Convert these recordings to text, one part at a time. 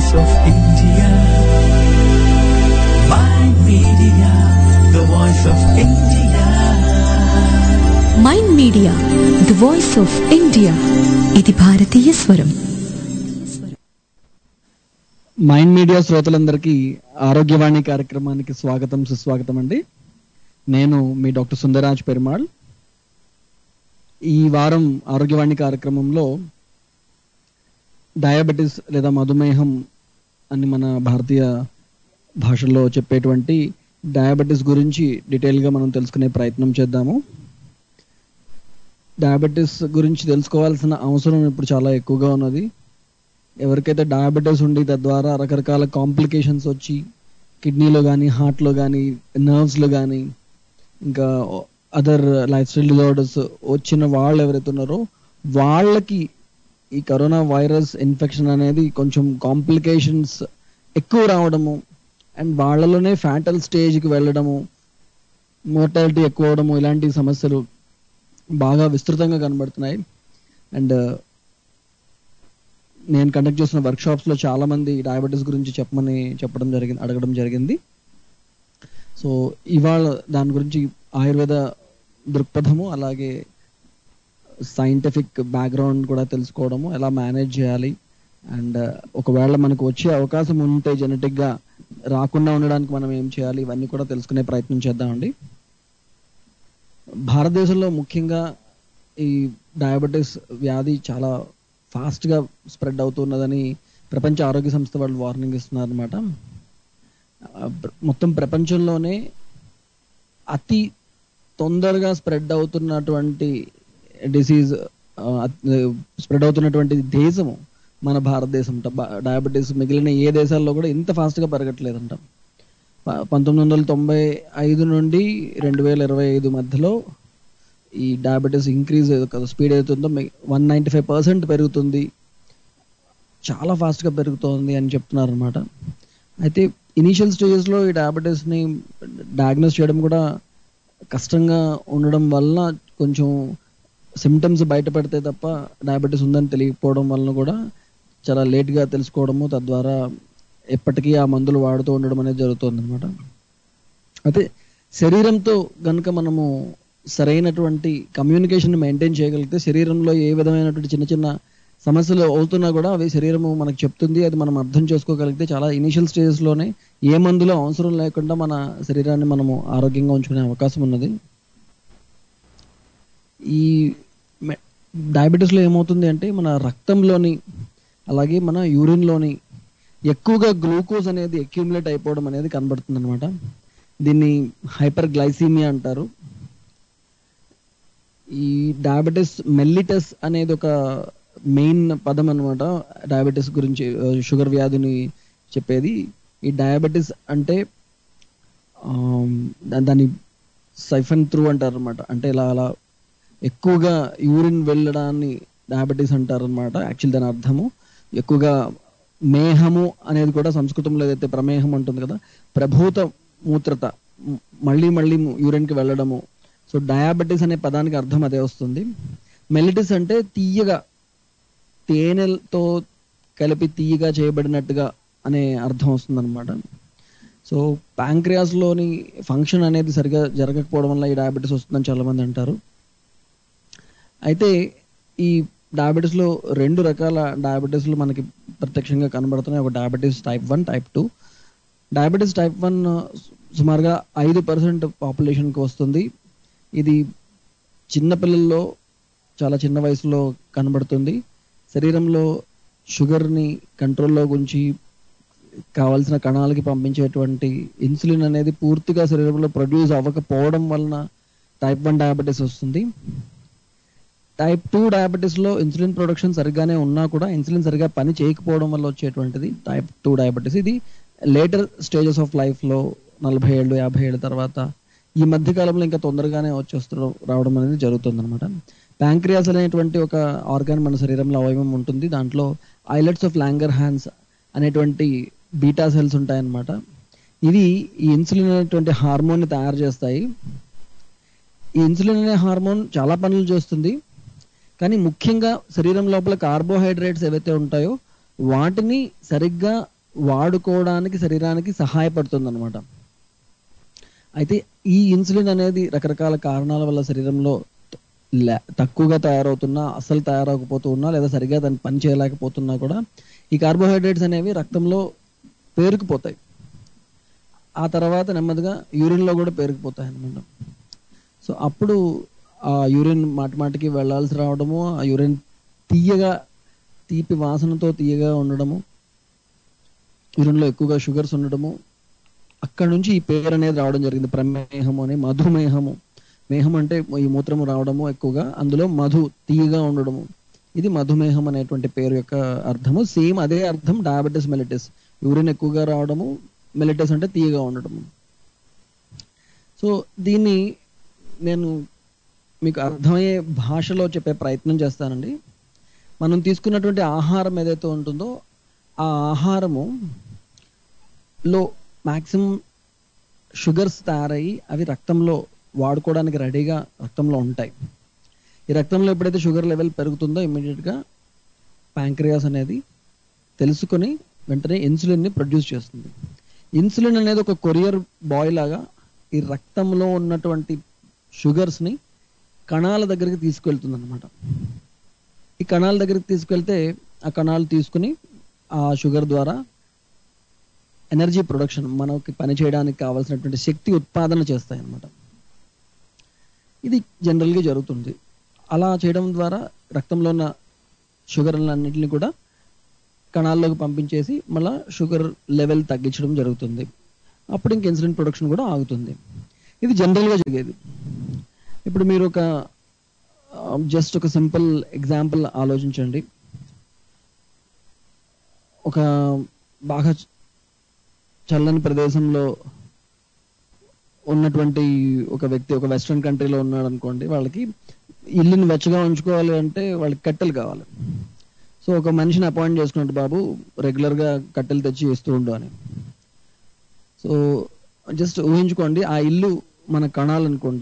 voice of India. My media, the voice of India. Mind media the voice of India ఇది భారతీయ స్వరం mind media శ్రోతలందరికీ ఆరోగ్యవాణి కార్యక్రమానికి స్వాగతం సుస్వాగతం అండి నేను మీ డాక్టర్ సుందరాజ్ పెరుమాళ్ ఈ వారం ఆరోగ్యవాణి కార్యక్రమంలో డయాబెటిస్ లేదా మధుమేహం అని మన భారతీయ భాషల్లో చెప్పేటువంటి డయాబెటిస్ గురించి డీటెయిల్గా మనం తెలుసుకునే ప్రయత్నం చేద్దాము డయాబెటిస్ గురించి తెలుసుకోవాల్సిన అవసరం ఇప్పుడు చాలా ఎక్కువగా ఉన్నది ఎవరికైతే డయాబెటీస్ ఉండి తద్వారా రకరకాల కాంప్లికేషన్స్ వచ్చి కిడ్నీలో కానీ హార్ట్లో కానీ నర్వ్స్లో కానీ ఇంకా అదర్ లైఫ్ స్టైల్ డిజార్డర్స్ వచ్చిన వాళ్ళు ఎవరైతే ఉన్నారో వాళ్ళకి ఈ కరోనా వైరస్ ఇన్ఫెక్షన్ అనేది కొంచెం కాంప్లికేషన్స్ ఎక్కువ రావడము అండ్ వాళ్ళలోనే ఫ్యాటల్ స్టేజ్కి వెళ్ళడము మోర్టాలిటీ ఎక్కువ అవడము ఇలాంటి సమస్యలు బాగా విస్తృతంగా కనబడుతున్నాయి అండ్ నేను కండక్ట్ చేసిన వర్క్షాప్స్ లో చాలా మంది డయాబెటీస్ గురించి చెప్పమని చెప్పడం జరిగింది అడగడం జరిగింది సో ఇవాళ దాని గురించి ఆయుర్వేద దృక్పథము అలాగే సైంటిఫిక్ బ్యాక్గ్రౌండ్ కూడా తెలుసుకోవడము ఎలా మేనేజ్ చేయాలి అండ్ ఒకవేళ మనకు వచ్చే అవకాశం ఉంటే జెనెటిక్ గా రాకుండా ఉండడానికి మనం ఏం చేయాలి ఇవన్నీ కూడా తెలుసుకునే ప్రయత్నం చేద్దామండి భారతదేశంలో ముఖ్యంగా ఈ డయాబెటీస్ వ్యాధి చాలా ఫాస్ట్ గా స్ప్రెడ్ అవుతున్నదని ప్రపంచ ఆరోగ్య సంస్థ వాళ్ళు వార్నింగ్ ఇస్తున్నారు అనమాట మొత్తం ప్రపంచంలోనే అతి తొందరగా స్ప్రెడ్ అవుతున్నటువంటి డిసీజ్ స్ప్రెడ్ అవుతున్నటువంటి దేశము మన భారతదేశం డయాబెటీస్ మిగిలిన ఏ దేశాల్లో కూడా ఇంత ఫాస్ట్ గా పెరగట్లేదంట ప- పంతొమ్మిది వందల తొంభై ఐదు నుండి రెండు వేల ఇరవై ఐదు మధ్యలో ఈ డయాబెటీస్ ఇంక్రీజ్ స్పీడ్ అవుతుందో వన్ నైంటీ ఫైవ్ పర్సెంట్ పెరుగుతుంది చాలా ఫాస్ట్గా పెరుగుతోంది అని చెప్తున్నారు అనమాట అయితే ఇనీషియల్ స్టేజెస్లో ఈ డయాబెటీస్ని డయాగ్నోస్ చేయడం కూడా కష్టంగా ఉండడం వల్ల కొంచెం సిమ్టమ్స్ బయటపడితే తప్ప డయాబెటీస్ ఉందని తెలియకపోవడం వలన కూడా చాలా లేట్గా తెలుసుకోవడము తద్వారా ఎప్పటికీ ఆ మందులు వాడుతూ ఉండడం అనేది జరుగుతుంది అనమాట అయితే శరీరంతో గనుక మనము సరైనటువంటి కమ్యూనికేషన్ మెయింటైన్ చేయగలిగితే శరీరంలో ఏ విధమైనటువంటి చిన్న చిన్న సమస్యలు అవుతున్నా కూడా అవి శరీరము మనకు చెప్తుంది అది మనం అర్థం చేసుకోగలిగితే చాలా ఇనిషియల్ స్టేజెస్లోనే ఏ మందులో అవసరం లేకుండా మన శరీరాన్ని మనము ఆరోగ్యంగా ఉంచుకునే అవకాశం ఉన్నది ఈ మె- డయాబెటీస్లో ఏమవుతుంది అంటే మన రక్తంలోని అలాగే మన యూరిన్లోని ఎక్కువగా గ్లూకోజ్ అనేది అక్యూములేట్ అయిపోవడం అనేది కనబడుతుంది అనమాట దీన్ని హైపర్ గ్లైసీమియా అంటారు ఈ డయాబెటిస్ మెల్లిటస్ అనేది ఒక మెయిన్ పదం అనమాట డయాబెటిస్ గురించి ఆ, షుగర్ వ్యాధిని చెప్పేది ఈ డయాబెటిస్ అంటే ఆమ్, దా- దాన్ని సైఫన్ త్రూ అంటారు అనమాట అంటే ఇలా అలా ఎక్కువగా యూరిన్ వెళ్ళడాన్ని డయాబెటీస్ అంటారు అనమాట యాక్చువల్ దాని అర్థము ఎక్కువగా మేహము అనేది కూడా సంస్కృతంలో ఏదైతే ప్రమేహం ఉంటుంది కదా ప్రభూత మూత్రత మ్, మళ్ళీ మళ్ళీ యూరిన్కి వెళ్ళడము సో డయాబెటీస్ అనే పదానికి అర్థం అదే వస్తుంది మెలిటిస్ అంటే తీయగా తేనెలతో కలిపి తీయగా చేయబడినట్టుగా అనే అర్థం వస్తుంది అనమాట సో ప్యాంక్రియాస్ లోని ఫంక్షన్ అనేది సరిగా జరగకపోవడం వల్ల ఈ డయాబెటీస్ వస్తుందని చాలా మంది అంటారు అయితే ఈ డయాబెటీస్ లో రెండు రకాల డయాబెటీస్లు మనకి ప్రత్యక్షంగా కనబడుతున్నాయి ఒక diabetes type one type two diabetes type one సుమారుగా ఐదు పర్సెంట్ పాపులేషన్కి వస్తుంది ఇది చిన్న పిల్లల్లో చాలా చిన్న వయసులో కనబడుతుంది శరీరంలో షుగర్ని కంట్రోల్లో ఉంచి కావాల్సిన కణాలకి పంపించేటువంటి ఇన్సులిన్ అనేది పూర్తిగా శరీరంలో ప్రొడ్యూస్ అవ్వకపోవడం వలన టైప్ వన్ డయాబెటీస్ వస్తుంది టైప్ టూ డయాబెటీస్లో ఇన్సులిన్ ప్రొడక్షన్ సరిగ్గానే ఉన్నా కూడా ఇన్సులిన్ సరిగా పని చేయకపోవడం వల్ల వచ్చేటువంటిది టైప్ టూ డయాబెటీస్ ఇది లేటర్ స్టేజెస్ ఆఫ్ లైఫ్లో నలభై ఏళ్ళు యాభై ఏళ్ళ తర్వాత ఈ మధ్య కాలంలో ఇంకా తొందరగానే వచ్చేస్తూ రావడం అనేది జరుగుతుంది అనమాట ప్యాంక్రియాస్ అనేటువంటి ఒక ఆర్గాన్ మన శరీరంలో అవయవం ఉంటుంది దాంట్లో ఐలెట్స్ ఆఫ్ లాంగర్ హ్యాండ్స్ అనేటువంటి బీటా సెల్స్ ఉంటాయన్నమాట ఇవి ఈ ఇన్సులిన్ అనేటువంటి హార్మోన్ ని తయారు చేస్తాయి ఈ ఇన్సులిన్ అనే హార్మోన్ చాలా పనులు చేస్తుంది కానీ ముఖ్యంగా శరీరం లోపల కార్బోహైడ్రేట్స్ ఏవైతే ఉంటాయో వాటిని సరిగ్గా వాడుకోవడానికి శరీరానికి సహాయపడుతుంది అనమాట అయితే ఈ ఇన్సులిన్ అనేది రకరకాల కారణాల వల్ల శరీరంలో లే- తక్కువగా తయారవుతున్నా అసలు తయారవకపోతూ ఉన్నా లేదా సరిగా దాన్ని పని చేయలేకపోతున్నా కూడా ఈ కార్బోహైడ్రేట్స్ అనేవి రక్తంలో పేరుకుపోతాయి ఆ తర్వాత నెమ్మదిగా యూరిన్లో కూడా పేరుకుపోతాయి అన్నమాట సో అప్పుడు ఆ యూరిన్ మాటి మాటికి వెళ్ళాల్సి రావడము ఆ యూరిన్ తీయగా తీపి వాసనతో తీయగా ఉండడము యూరిన్లో ఎక్కువగా షుగర్స్ ఉండడము అక్కడ నుంచి ఈ పేరు అనేది రావడం జరిగింది ప్రమేహము అని మధుమేహము మేహం అంటే ఈ మూత్రము రావడము ఎక్కువగా అందులో మధు తీయగా ఉండడము ఇది మధుమేహం అనేటువంటి పేరు యొక్క అర్థము సేమ్ అదే అర్థం డయాబెటిస్ మెలిటిస్ యూరిన్ ఎక్కువగా రావడము మెలిటిస్ అంటే తీయగా ఉండడము సో దీన్ని నేను మీకు అర్థమయ్యే భాషలో చెప్పే ప్రయత్నం చేస్తానండి మనం తీసుకున్నటువంటి ఆహారం ఏదైతే ఉంటుందో ఆ ఆహారము లో మాక్సిమం షుగర్స్ తయారయ్యి అవి రక్తంలో వాడుకోవడానికి రెడీగా రక్తంలో ఉంటాయి ఈ రక్తంలో ఎప్పుడైతే షుగర్ లెవెల్ పెరుగుతుందో ఇమ్మీడియట్గా ప్యాంక్రియాస్ అనేది తెలుసుకొని వెంటనే ఇన్సులిన్ని ప్రొడ్యూస్ చేస్తుంది ఇన్సులిన్ అనేది ఒక కొరియర్ బాయ్ లాగా ఈ రక్తంలో ఉన్నటువంటి షుగర్స్ని కణాల దగ్గరికి తీసుకెళ్తుంది అనమాట ఈ కణాల దగ్గరికి తీసుకెళ్తే ఆ కణాలు తీసుకుని ఆ షుగర్ ద్వారా ఎనర్జీ ప్రొడక్షన్ మనకి పని చేయడానికి కావాల్సినటువంటి శక్తి ఉత్పాదన చేస్తాయి అన్నమాట ఇది జనరల్గా జరుగుతుంది అలా చేయడం ద్వారా రక్తంలో ఉన్న షుగర్లన్నింటినీ కూడా కణాల్లోకి పంపించేసి మళ్ళా షుగర్ లెవెల్ తగ్గించడం జరుగుతుంది అప్పుడు ఇంక ఇన్సులిన్ ప్రొడక్షన్ కూడా ఆగుతుంది ఇది జనరల్గా జరిగేది ఇప్పుడు మీరు ఒక జస్ట్ ఒక సింపుల్ ఎగ్జాంపుల్ ఆలోచించండి ఒక బాగా చల్లని ప్రదేశంలో ఉన్నటువంటి ఒక వ్యక్తి ఒక వెస్ట్రన్ కంట్రీలో ఉన్నాడు అనుకోండి వాళ్ళకి ఇల్లుని వెచ్చగా ఉంచుకోవాలి అంటే వాళ్ళకి కట్టెలు కావాలి సో ఒక మనిషిని అపాయింట్ చేసుకున్నట్టు బాబు రెగ్యులర్ గా కట్టెలు తెచ్చి ఇస్తూ ఉండు అని సో జస్ట్ ఊహించుకోండి ఆ ఇల్లు మన కణాలు అనుకోండి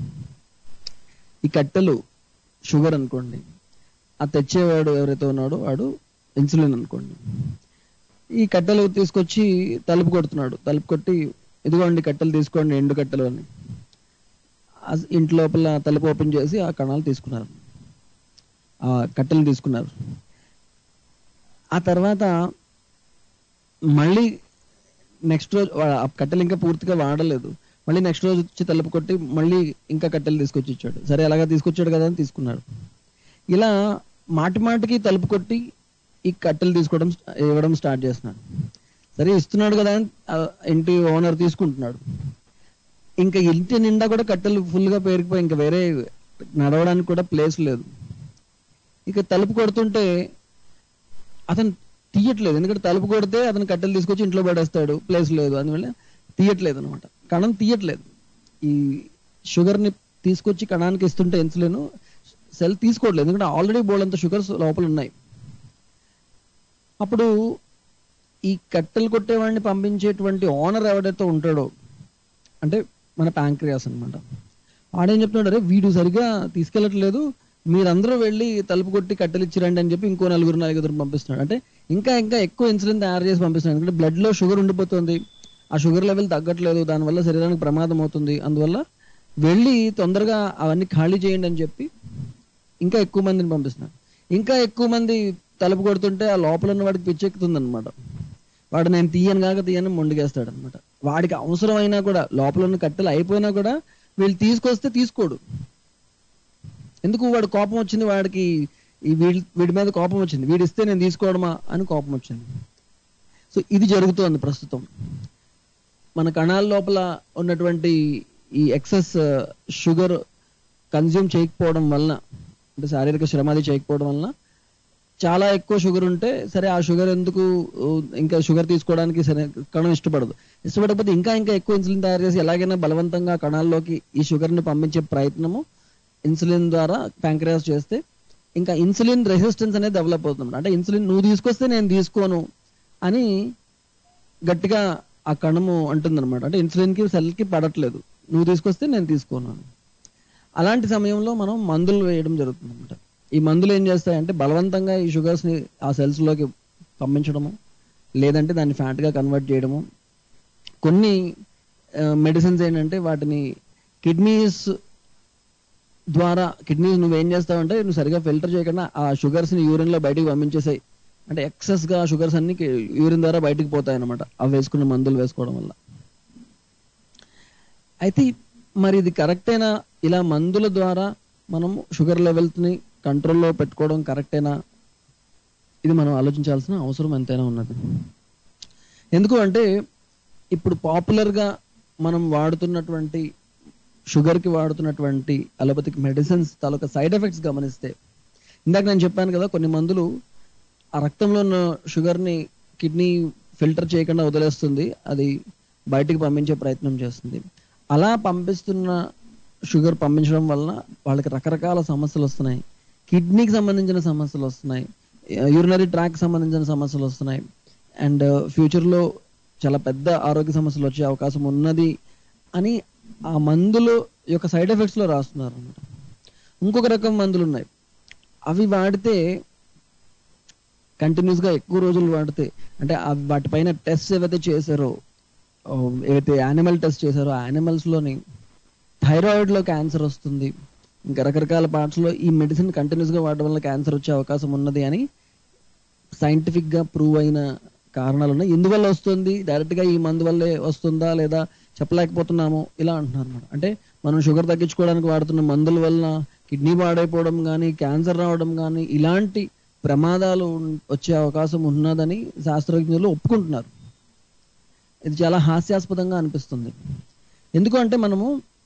ఈ కట్టెలు షుగర్ అనుకోండి ఆ తెచ్చేవాడు ఎవరైతే ఉన్నాడో వాడు ఇన్సులిన్ అనుకోండి ఈ కట్టెలు తీసుకొచ్చి తలుపు కొడుతున్నాడు తలుపు కొట్టి ఇదిగోండి కట్టెలు తీసుకోండి ఎండు కట్టెలు అని ఆ ఇంటి లోపల తలుపు ఓపెన్ చేసి ఆ కణాలు తీసుకున్నారు ఆ కట్టెలు తీసుకున్నారు ఆ తర్వాత మళ్ళీ నెక్స్ట్ రోజు వా- ఆ కట్టెలు ఇంకా పూర్తిగా వాడలేదు మళ్ళీ నెక్స్ట్ రోజు వచ్చి తలుపు కొట్టి మళ్ళీ ఇంకా కట్టెలు తీసుకొచ్చి ఇచ్చాడు సరే అలాగా తీసుకొచ్చాడు కదా అని తీసుకున్నాడు ఇలా మాటి మాటికి తలుపు కొట్టి ఈ కట్టెలు తీసుకోవడం ఇవ్వడం స్టార్ట్ చేస్తున్నాడు సరే ఇస్తున్నాడు కదా అని ఆ ఇంటి ఓనర్ తీసుకుంటున్నాడు ఇంకా ఇంటి నిండా కూడా కట్టెలు full గా పేరుకుపోయి ఇంకా వేరే నడవడానికి కూడా ప్లేస్ లేదు ఇక తలుపు కొడుతుంటే అతను తీయట్లేదు ఎందుకంటే తలుపు కొడితే అతను కట్టెలు తీసుకొచ్చి ఇంట్లో పడేస్తాడు ప్లేస్ లేదు అందువల్ల తీయట్లేదు అనమాట కణం తీయట్లేదు ఈ షుగర్ ని తీసుకొచ్చి కణానికి ఇస్తుంటే ఇన్సులిన్ సెల్ తీసుకోవట్లేదు ఎందుకంటే ఆల్రెడీ బోల్డంత షుగర్స్ లోపల ఉన్నాయి అప్పుడు ఈ కట్టెలు కొట్టేవాడిని పంపించేటువంటి ఓనర్ ఎవడైతే ఉంటాడో అంటే మన ప్యాంక్రియాస్ అన్నమాట వాడేం చెప్తున్నాడు అరే వీడు సరిగా తీసుకెళ్ళట్లేదు మీరందరూ వెళ్ళి తలుపు కొట్టి కట్టెలు ఇచ్చిరండి అని చెప్పి ఇంకో నలుగురు నలుగురు పంపిస్తున్నాడు అంటే ఇంకా ఇంకా ఎక్కువ ఇన్సులిన్ తయారు చేసి పంపిస్తున్నాడు ఎందుకంటే blood లో షుగర్ ఉండిపోతుంది ఆ షుగర్ లెవెల్ తగ్గట్లేదు దానివల్ల శరీరానికి ప్రమాదం అవుతుంది అందువల్ల వెళ్ళి తొందరగా అవన్నీ ఖాళీ చేయండి అని చెప్పి ఇంకా ఎక్కువ మందిని పంపిస్తున్నాడు ఇంకా ఎక్కువ మంది తలుపు కొడుతుంటే ఆ లోపల ఉన్న వాడికి పిచ్చెక్కుతుంది అనమాట వాడు నేను తీయను కాక తీయని మొండిగేస్తాడు అనమాట వాడికి అవసరం అయినా కూడా లోపల ఉన్న కట్టెలు అయిపోయినా కూడా వీళ్ళు తీసుకొస్తే తీసుకోడు ఎందుకు వాడు కోపం వచ్చింది వాడికి ఈ వీడి వీడి మీద కోపం వచ్చింది వీడు ఇస్తే నేను తీసుకోవడమా అని కోపం వచ్చింది సో ఇది జరుగుతోంది ప్రస్తుతం మన కణాల లోపల ఉన్నటువంటి ఈ ఎక్సెస్ షుగర్ కన్జ్యూమ్ చేయకపోవడం వలన అంటే శారీరక శ్రమ అది చేయకపోవడం వలన చాలా ఎక్కువ షుగర్ ఉంటే సరే ఆ షుగర్ ఎందుకు ఊ, ఇంకా షుగర్ తీసుకోవడానికి సరే కణం ఇష్టపడదు ఇష్టపడకపోతే ఇంకా ఇంకా ఎక్కువ ఇన్సులిన్ తయారు చేసి ఎలాగైనా బలవంతంగా కణాల్లోకి ఈ షుగర్ ని పంపించే ప్రయత్నము ఇన్సులిన్ ద్వారా ప్యాంక్రియాస్ చేస్తే ఇంకా ఇన్సులిన్ రెసిస్టెన్స్ అనేది డెవలప్ అవుతుంది అంటే ఇన్సులిన్ నువ్వు తీసుకొస్తే నేను తీసుకోను అని గట్టిగా ఆ కణము అంటుందన్నమాట అంటే ఇన్సులిన్ కి సెల్ కి పడట్లేదు నువ్వు తీసుకొస్తే నేను తీసుకోను అని అలాంటి సమయంలో మనం మందులు వేయడం జరుగుతుంది అనమాట ఈ మందులు ఏం చేస్తాయంటే బలవంతంగా ఈ షుగర్స్ ని ఆ సెల్స్ లోకి పంపించడము లేదంటే దాన్ని ఫ్యాట్గా కన్వర్ట్ చేయడము కొన్ని మెడిసిన్స్ ఏంటంటే వాటిని కిడ్నీస్ ద్వారా కిడ్నీస్ నువ్వేం చేస్తావంటే నువ్వు సరిగా ఫిల్టర్ చేయకుండా ఆ షుగర్స్ని యూరిన్లో బయటికి పంపించేసాయి అంటే ఎక్సెస్గా షుగర్స్ అన్ని యూరిన్ ద్వారా బయటికి పోతాయి అనమాట అవి వేసుకున్న మందులు వేసుకోవడం వల్ల అయితే మరి ఇది కరెక్టేనా ఇలా మందుల ద్వారా మనం షుగర్ లెవెల్స్ని కంట్రోల్లో పెట్టుకోవడం కరెక్టేనా ఇది మనం ఆలోచించాల్సిన అవసరం ఎంతైనా ఉన్నది ఎందుకు అంటే ఇప్పుడు పాపులర్గా మనం వాడుతున్నటువంటి షుగర్కి వాడుతున్నటువంటి అలోపతిక్ మెడిసిన్స్ తాలూకా సైడ్ ఎఫెక్ట్స్ గమనిస్తే ఇందాక నేను చెప్పాను కదా కొన్ని మందులు ఆ రక్తంలో ఉన్న షుగర్ని కిడ్నీ ఫిల్టర్ చేయకుండా వదిలేస్తుంది అది బయటికి పంపించే ప్రయత్నం చేస్తుంది అలా పంపిస్తున్న షుగర్ పంపించడం వలన వాళ్ళకి రకరకాల సమస్యలు వస్తున్నాయి కిడ్నీకి సంబంధించిన సమస్యలు వస్తున్నాయి యూరినరీ ట్రాక్ సంబంధించిన సమస్యలు వస్తున్నాయి అండ్ ఫ్యూచర్లో చాలా పెద్ద ఆరోగ్య సమస్యలు వచ్చే అవకాశం ఉన్నది అని ఆ మందులు యొక్క సైడ్ ఎఫెక్ట్స్లో రాస్తున్నారు అన్నమాట ఇంకొక రకం మందులు ఉన్నాయి అవి వాడితే కంటిన్యూస్గా ఎక్కువ రోజులు వాడితే అంటే అవి వాటిపైన టెస్ట్ ఏవైతే చేశారో ఆ, ఏవైతే యానిమల్ టెస్ట్ చేశారో ఆ యానిమల్స్లోని థైరాయిడ్లో క్యాన్సర్ వస్తుంది ఇంకా రకరకాల పార్ట్స్లో ఈ మెడిసిన్ కంటిన్యూస్గా వాడడం వల్ల క్యాన్సర్ వచ్చే అవకాశం ఉన్నది అని సైంటిఫిక్గా ప్రూవ్ అయిన కారణాలు ఉన్నాయి ఎందువల్ల వస్తుంది డైరెక్ట్గా ఈ మందు వల్లే వస్తుందా లేదా చెప్పలేకపోతున్నాము ఇలా అంటున్నారు అన్నమాట అంటే మనం షుగర్ తగ్గించుకోవడానికి వాడుతున్న మందుల వలన కిడ్నీ పాడైపోవడం కానీ క్యాన్సర్ రావడం కానీ ఇలాంటి ప్రమాదాలు ఉన్- వచ్చే అవకాశం ఉన్నదని శాస్త్రజ్ఞులు ఒప్పుకుంటున్నారు ఇది చాలా హాస్యాస్పదంగా అనిపిస్తుంది ఎందుకు అంటే మనము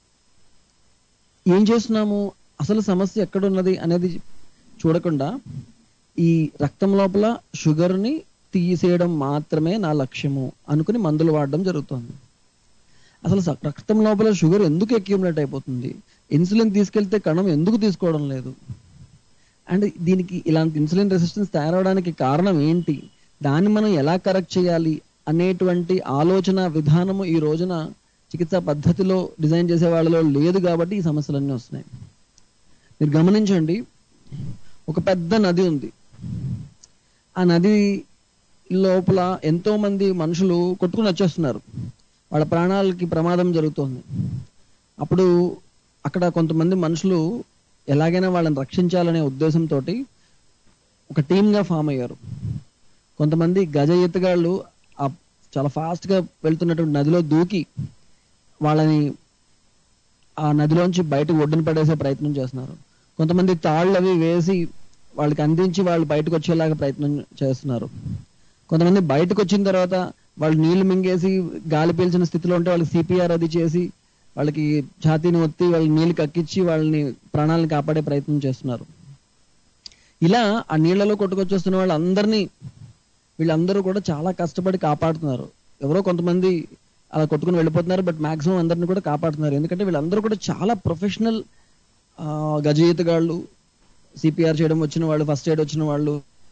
ఏం చేస్తున్నాము అసలు సమస్య ఎక్కడున్నది అనేది చూడకుండా ఈ రక్తం లోపల షుగర్ని తీసేయడం మాత్రమే నా లక్ష్యము అనుకుని మందులు వాడడం జరుగుతుంది అసలు స- రక్తం లోపల షుగర్ ఎందుకు అక్యూములేట్ అయిపోతుంది ఇన్సులిన్ తీసుకెళ్తే కణం ఎందుకు తీసుకోవడం లేదు అండ్ దీనికి ఇలాంటి ఇన్సులిన్ రెసిస్టెన్స్ తయారవడానికి కారణం ఏంటి దాన్ని మనం ఎలా కరెక్ట్ చేయాలి అనేటువంటి ఆలోచన విధానము ఈ రోజున చికిత్సా పద్ధతిలో డిజైన్ చేసే వాళ్ళలో లేదు కాబట్టి ఈ సమస్యలన్నీ వస్తున్నాయి మీరు గమనించండి ఒక పెద్ద నది ఉంది ఆ నది లోపల ఎంతో మంది మనుషులు కొట్టుకుని వచ్చేస్తున్నారు వాళ్ళ ప్రాణాలకి ప్రమాదం జరుగుతోంది అప్పుడు అక్కడ కొంతమంది మనుషులు ఎలాగైనా వాళ్ళని రక్షించాలనే ఉద్దేశంతో ఒక టీమ్గా ఫామ్ అయ్యారు కొంతమంది గజ ఈతగాళ్ళు ఆ చాలా ఫాస్ట్గా వెళ్తున్నటువంటి నదిలో దూకి వాళ్ళని ఆ నదిలోంచి బయటకు ఒడ్డున పడేసే ప్రయత్నం చేస్తున్నారు కొంతమంది తాళ్ళు అవి వేసి వాళ్ళకి అందించి వాళ్ళు బయటకు వచ్చేలాగా ప్రయత్నం చేస్తున్నారు కొంతమంది బయటకు వచ్చిన తర్వాత వాళ్ళు నీళ్లు మింగేసి గాలి పీల్చిన స్థితిలో ఉంటే వాళ్ళకి సిపిఆర్ అది చేసి వాళ్ళకి ఛాతీని ఒత్తి వాళ్ళని నీళ్లు కక్కించి వాళ్ళని ప్రాణాలను కాపాడే ప్రయత్నం చేస్తున్నారు ఇలా ఆ నీళ్లలో కొట్టుకొచ్చేస్తున్న వాళ్ళందరినీ వీళ్ళందరూ కూడా చాలా కష్టపడి కాపాడుతున్నారు ఎవరో కొంతమంది అలా కొట్టుకుని వెళ్ళిపోతున్నారు బట్ మాక్సిమం అందరిని కూడా కాపాడుతున్నారు ఎందుకంటే వీళ్ళందరూ కూడా చాలా ప్రొఫెషనల్ గజ ఈతగాళ్ళు సిపిఆర్ చేయడం వచ్చిన వాళ్ళు ఫస్ట్ ఎయిడ్ వచ్చిన వాళ్ళు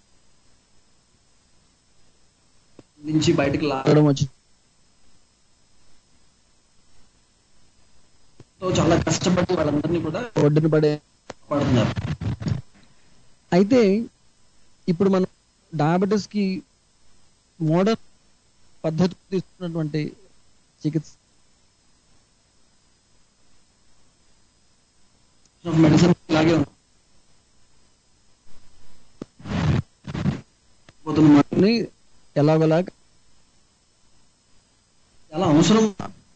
నుంచి బయటకు లాగడం వచ్చి సో చాలా కష్టపడి వాళ్ళందరినీ కూడా ఒడ్డున పడే పడుతున్నారు అయితే ఇప్పుడు మనం డయాబెటీస్ కి మోడర్న్ పద్ధతి తీసుకున్నటువంటి చికిత్స మెడిసిన్ ఇలాగే ఉంది పోతున్న మనల్ని ఎలాగోలా చాలా అవసరం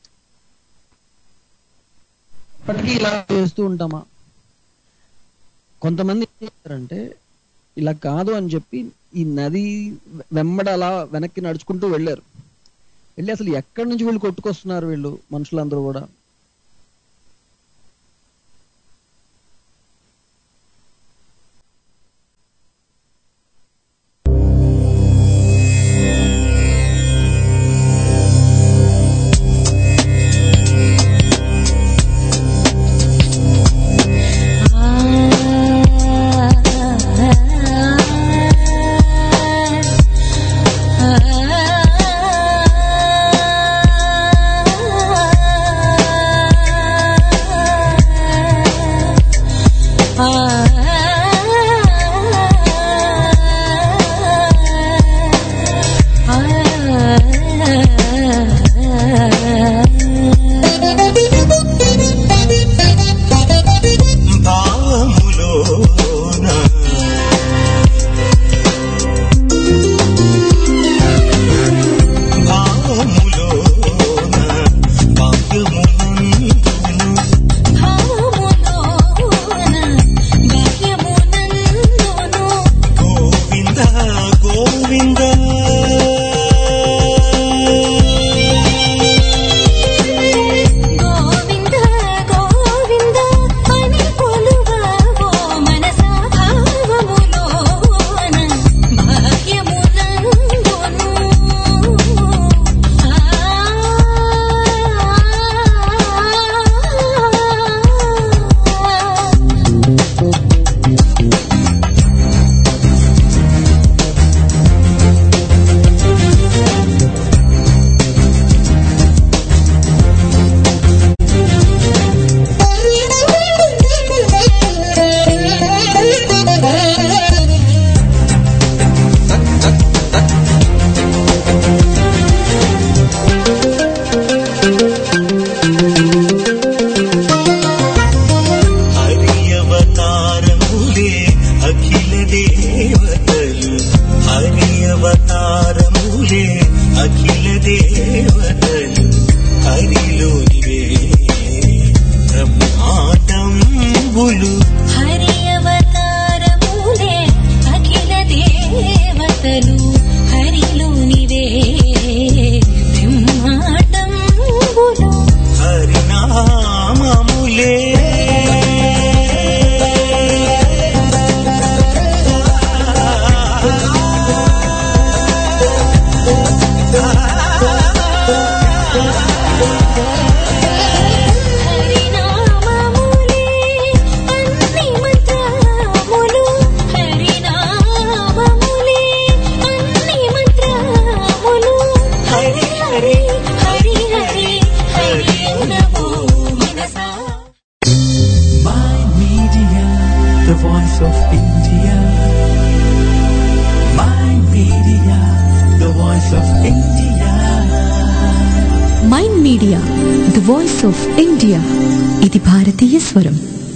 ఇప్పటికీ ఇలా చేస్తూ ఉంటామా కొంతమంది ఏం చేస్తారంటే ఇలా కాదు అని చెప్పి ఈ నది వెంబడ అలా వెనక్కి నడుచుకుంటూ వెళ్ళారు వెళ్ళి అసలు ఎక్కడి నుంచి వీళ్ళు కొట్టుకొస్తున్నారు వీళ్ళు మనుషులందరూ కూడా ఆ mind media the voice of India ఇది భారతీయ స్వరం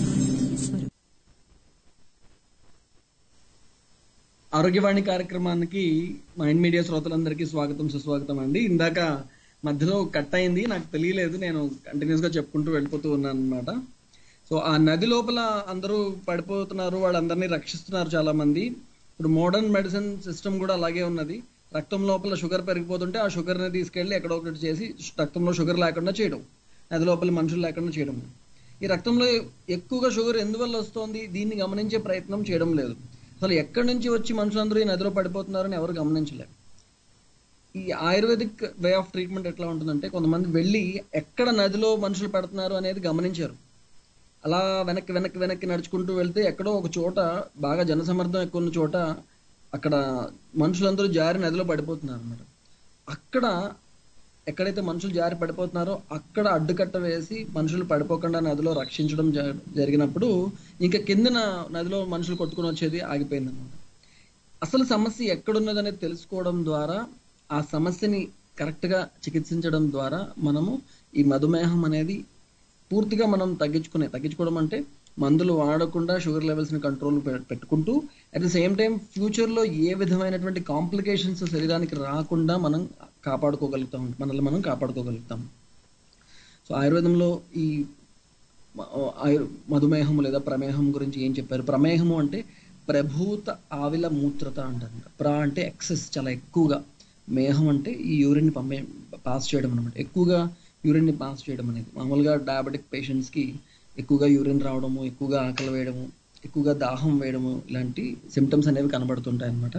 ఆరోగ్యవాణి కార్యక్రమానికి మైండ్ మీడియా శ్రోతలందరికీ స్వాగతం సుస్వాగతం అండి ఇందాక మధ్యలో కట్ అయింది నాకు తెలియలేదు నేను కంటిన్యూస్ గా చెప్పుకుంటూ వెళ్ళిపోతూ ఉన్నాను అనమాట సో ఆ నది లోపల అందరూ పడిపోతున్నారు వాళ్ళందరినీ రక్షిస్తున్నారు చాలా మంది ఇప్పుడు మోడర్న్ మెడిసిన్ సిస్టమ్ కూడా అలాగే ఉన్నది రక్తం లోపల షుగర్ పెరిగిపోతుంటే ఆ షుగర్ ని తీసుకెళ్లి ఎక్కడో ఒకటి చేసి రక్తంలో షుగర్ లేకుండా చేయడం నది లోపల మనుషులు లేకుండా చేయడం ఈ రక్తంలో ఎక్కువగా షుగర్ ఎందువల్ల వస్తోంది దీన్ని గమనించే ప్రయత్నం చేయడం లేదు అసలు ఎక్కడి నుంచి వచ్చి మనుషులందరూ ఈ నదిలో పడిపోతున్నారని ఎవరు గమనించలేరు ఈ ఆయుర్వేదిక్ వే ఆఫ్ ట్రీట్మెంట్ ఎట్లా ఉంటుందంటే కొంతమంది వెళ్ళి ఎక్కడ నదిలో మనుషులు పడుతున్నారు అనేది గమనించారు అలా వెనక్కి వెనక్కి వెనక్కి నడుచుకుంటూ వెళ్తే ఎక్కడో ఒక చోట బాగా జనసమర్థం ఎక్కువ ఉన్న చోట అక్కడ మనుషులందరూ జారి నదిలో పడిపోతున్నారు అన్నమాట అక్కడ ఎక్కడైతే మనుషులు జారి పడిపోతున్నారో అక్కడ అడ్డుకట్ట వేసి మనుషులు పడిపోకుండా నదిలో రక్షించడం జ- జరిగినప్పుడు ఇంకా కిందన నదిలో మనుషులు కొట్టుకుని వచ్చేది ఆగిపోయింది అనమాట అసలు సమస్య ఎక్కడున్నదనేది తెలుసుకోవడం ద్వారా ఆ సమస్యని కరెక్ట్ గా చికిత్సించడం ద్వారా మనము ఈ మధుమేహం అనేది పూర్తిగా మనం తగ్గించుకునే తగ్గించుకోవడం అంటే మందులు వాడకుండా షుగర్ లెవెల్స్ ని కంట్రోల్ పెట్టుకుంటూ at the same time future లో ఏ విధమైనటువంటి కాంప్లికేషన్స్ శరీరానికి రాకుండా మనం కాపాడుకోగలుగుతాం మనల్ని మనం కాపాడుకోగలుగుతాం సో ఆయుర్వేదంలో ఈ మ- ఆయు- మధుమేహం లేదా ప్రమేహం గురించి ఏం చెప్పారు ప్రమేహము అంటే ప్రభూత ఆవిల మూత్రత అంటారు ప్ర అంటే ఎక్సెస్ చాలా ఎక్కువగా మేహం అంటే ఈ యూరిన్ ని పంపే పాస్ చేయడం అనమాట ఎక్కువగా యూరిన్ ని పాస్ చేయడం అనేది మామూలుగా డయాబెటిక్ పేషెంట్స్ కి ఎక్కువగా యూరిన్ రావడము ఎక్కువగా ఆకలి వేయడము ఎక్కువగా దాహం వేయడము ఇలాంటి సిమ్టమ్స్ అనేవి కనబడుతుంటాయి అన్నమాట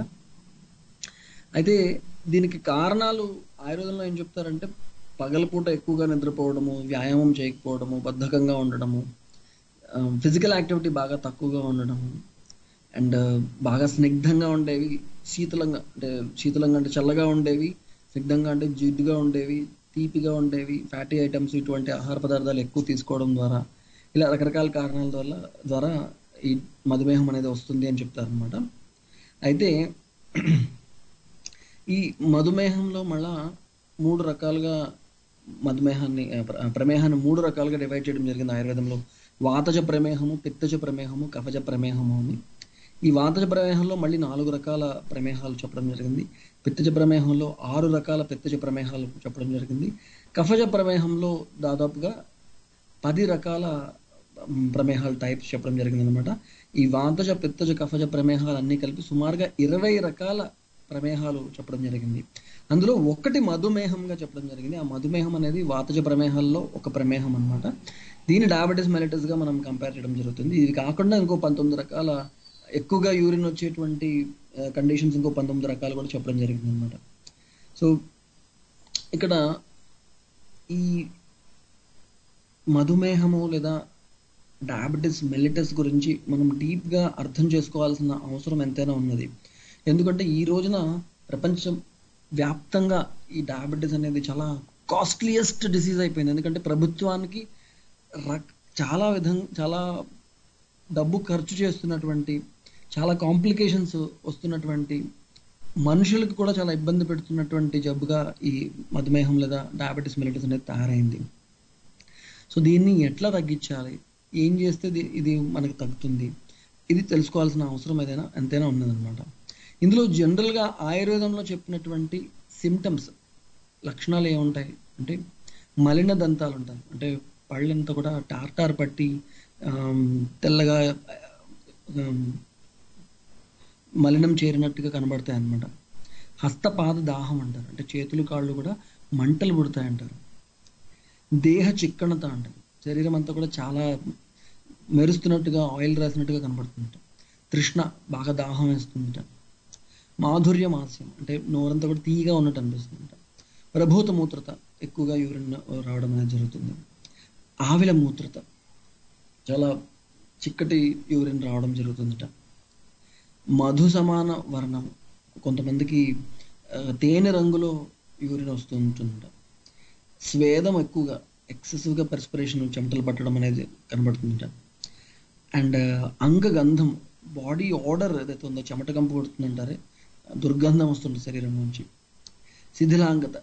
అయితే దీనికి కారణాలు ఆయుర్వేదంలో ఏం చెప్తారంటే పగలపూట ఎక్కువగా నిద్రపోవడము వ్యాయామం చేయకపోవడము బద్ధకంగా ఉండడము ఫిజికల్ యాక్టివిటీ బాగా తక్కువగా ఉండడము అండ్ బాగా స్నిగ్ధంగా ఉండేవి శీతలంగా అంటే శీతలంగా అంటే చల్లగా ఉండేవి స్నిగ్ధంగా అంటే జిడ్డుగా ఉండేవి తీపిగా ఉండేవి ఫ్యాటీ ఐటమ్స్ ఇటువంటి ఆహార పదార్థాలు ఎక్కువ తీసుకోవడం ద్వారా ఇలా రకరకాల కారణాల వల్ల ద్వారా ఈ మధుమేహం అనేది వస్తుంది అని చెప్తారు అనమాట అయితే ఈ మధుమేహంలో మళ్ళా మూడు రకాలుగా మధుమేహాన్ని ఆ, ప్ర- ప్రమేహాన్ని మూడు రకాలుగా డివైడ్ చేయడం జరిగింది ఆయుర్వేదంలో వాతజ ప్రమేహము పిత్తజ ప్రమేహము కఫజ ప్రమేహము అని ఈ వాతజ ప్రమేహంలో మళ్ళీ నాలుగు రకాల ప్రమేహాలు చెప్పడం జరిగింది పిత్తజ ప్రమేహంలో ఆరు రకాల పిత్తజ ప్రమేహాలు చెప్పడం జరిగింది కఫజ ప్రమేహంలో దాదాపుగా పది రకాల మ్, ప్రమేహాలు టైప్స్ చెప్పడం జరిగింది అనమాట ఈ వాతజ పిత్తజ కఫజ ప్రమేహాలు అన్ని కలిపి సుమారుగా ఇరవై రకాల ప్రమేహాలు చెప్పడం జరిగింది అందులో ఒకటి మధుమేహంగా చెప్పడం జరిగింది ఆ మధుమేహం అనేది వాతజ ప్రమేహాల్లో ఒక ప్రమేహం అన్నమాట దీని డయాబెటీస్ మెలిటస్ గా మనం కంపేర్ చేయడం జరుగుతుంది ఇది కాకుండా ఇంకో పంతొమ్మిది రకాల ఎక్కువగా యూరిన్ వచ్చేటువంటి కండిషన్స్ ఇంకో పంతొమ్మిది రకాలు కూడా చెప్పడం జరిగింది అనమాట సో ఇక్కడ ఈ మధుమేహము లేదా డయాబెటిస్ మెలిటస్ గురించి మనం డీప్ గా అర్థం చేసుకోవాల్సిన అవసరం ఎంతైనా ఉన్నది ఎందుకంటే ఈ రోజున ప్రపంచం వ్యాప్తంగా ఈ డయాబెటిస్ అనేది చాలా కాస్ట్లీయెస్ట్ డిసీజ్ అయిపోయింది ఎందుకంటే ప్రభుత్వానికి రక్- చాలా విధంగా చాలా డబ్బు ఖర్చు చేస్తున్నటువంటి చాలా కాంప్లికేషన్స్ వస్తున్నటువంటి మనుషులకు కూడా చాలా ఇబ్బంది పెడుతున్నటువంటి జబ్బుగా ఈ మధుమేహం లేదా డయాబెటిస్ మెలిటస్ అనేది తయారైంది సో దీన్ని ఎట్లా తగ్గించాలి ఏం చేస్తే ఇది- ఇది మనకు తగ్గుతుంది ఇది తెలుసుకోవాల్సిన అవసరం ఏదైనా ఎంతైనా ఉన్నదన్నమాట ఇందులో జనరల్గా ఆయుర్వేదంలో చెప్పినటువంటి సిమ్టమ్స్ లక్షణాలు ఏముంటాయి అంటే మలిన దంతాలు ఉంటాయి అంటే పళ్ళంతా కూడా టార్టార్ పట్టి ఆమ్, తెల్లగా ఆమ్, మలినం చేరినట్టుగా కనబడతాయి అన్నమాట హస్తపాద దాహం అంటారు అంటే చేతులు కాళ్ళు కూడా మంటలు పుడతాయి అంటారు దేహ చిక్కణత అంటారు శరీరం అంతా కూడా చాలా మెరుస్తున్నట్టుగా ఆయిల్ రాసినట్టుగా కనబడుతుందట తృష్ణ బాగా దాహం వేస్తుందట మాధుర్య మాస్యం అంటే నోరంతా కూడా తీయగా ఉన్నట్టు అనిపిస్తుందట ప్రభూత మూత్రత ఎక్కువగా యూరిన్ రావడం అనేది జరుగుతుంది ఆవిల మూత్రత చాలా చిక్కటి యూరిన్ రావడం జరుగుతుందట మధు సమాన వర్ణం కొంతమందికి ఆ, తేనె రంగులో యూరిన్ వస్తూ ఉంటుందట స్వేదం ఎక్కువగా ఎక్సెసివ్గా పెర్స్పిరేషన్ చెమటలు పట్టడం అనేది కనబడుతుందట అండ్ అంగగంధం బాడీ ఆర్డర్ ఏదైతే ఉందో చెమట కంపు కొడుతుందంటారే దుర్గంధం వస్తుంది శరీరం నుంచి శిథిలాంగత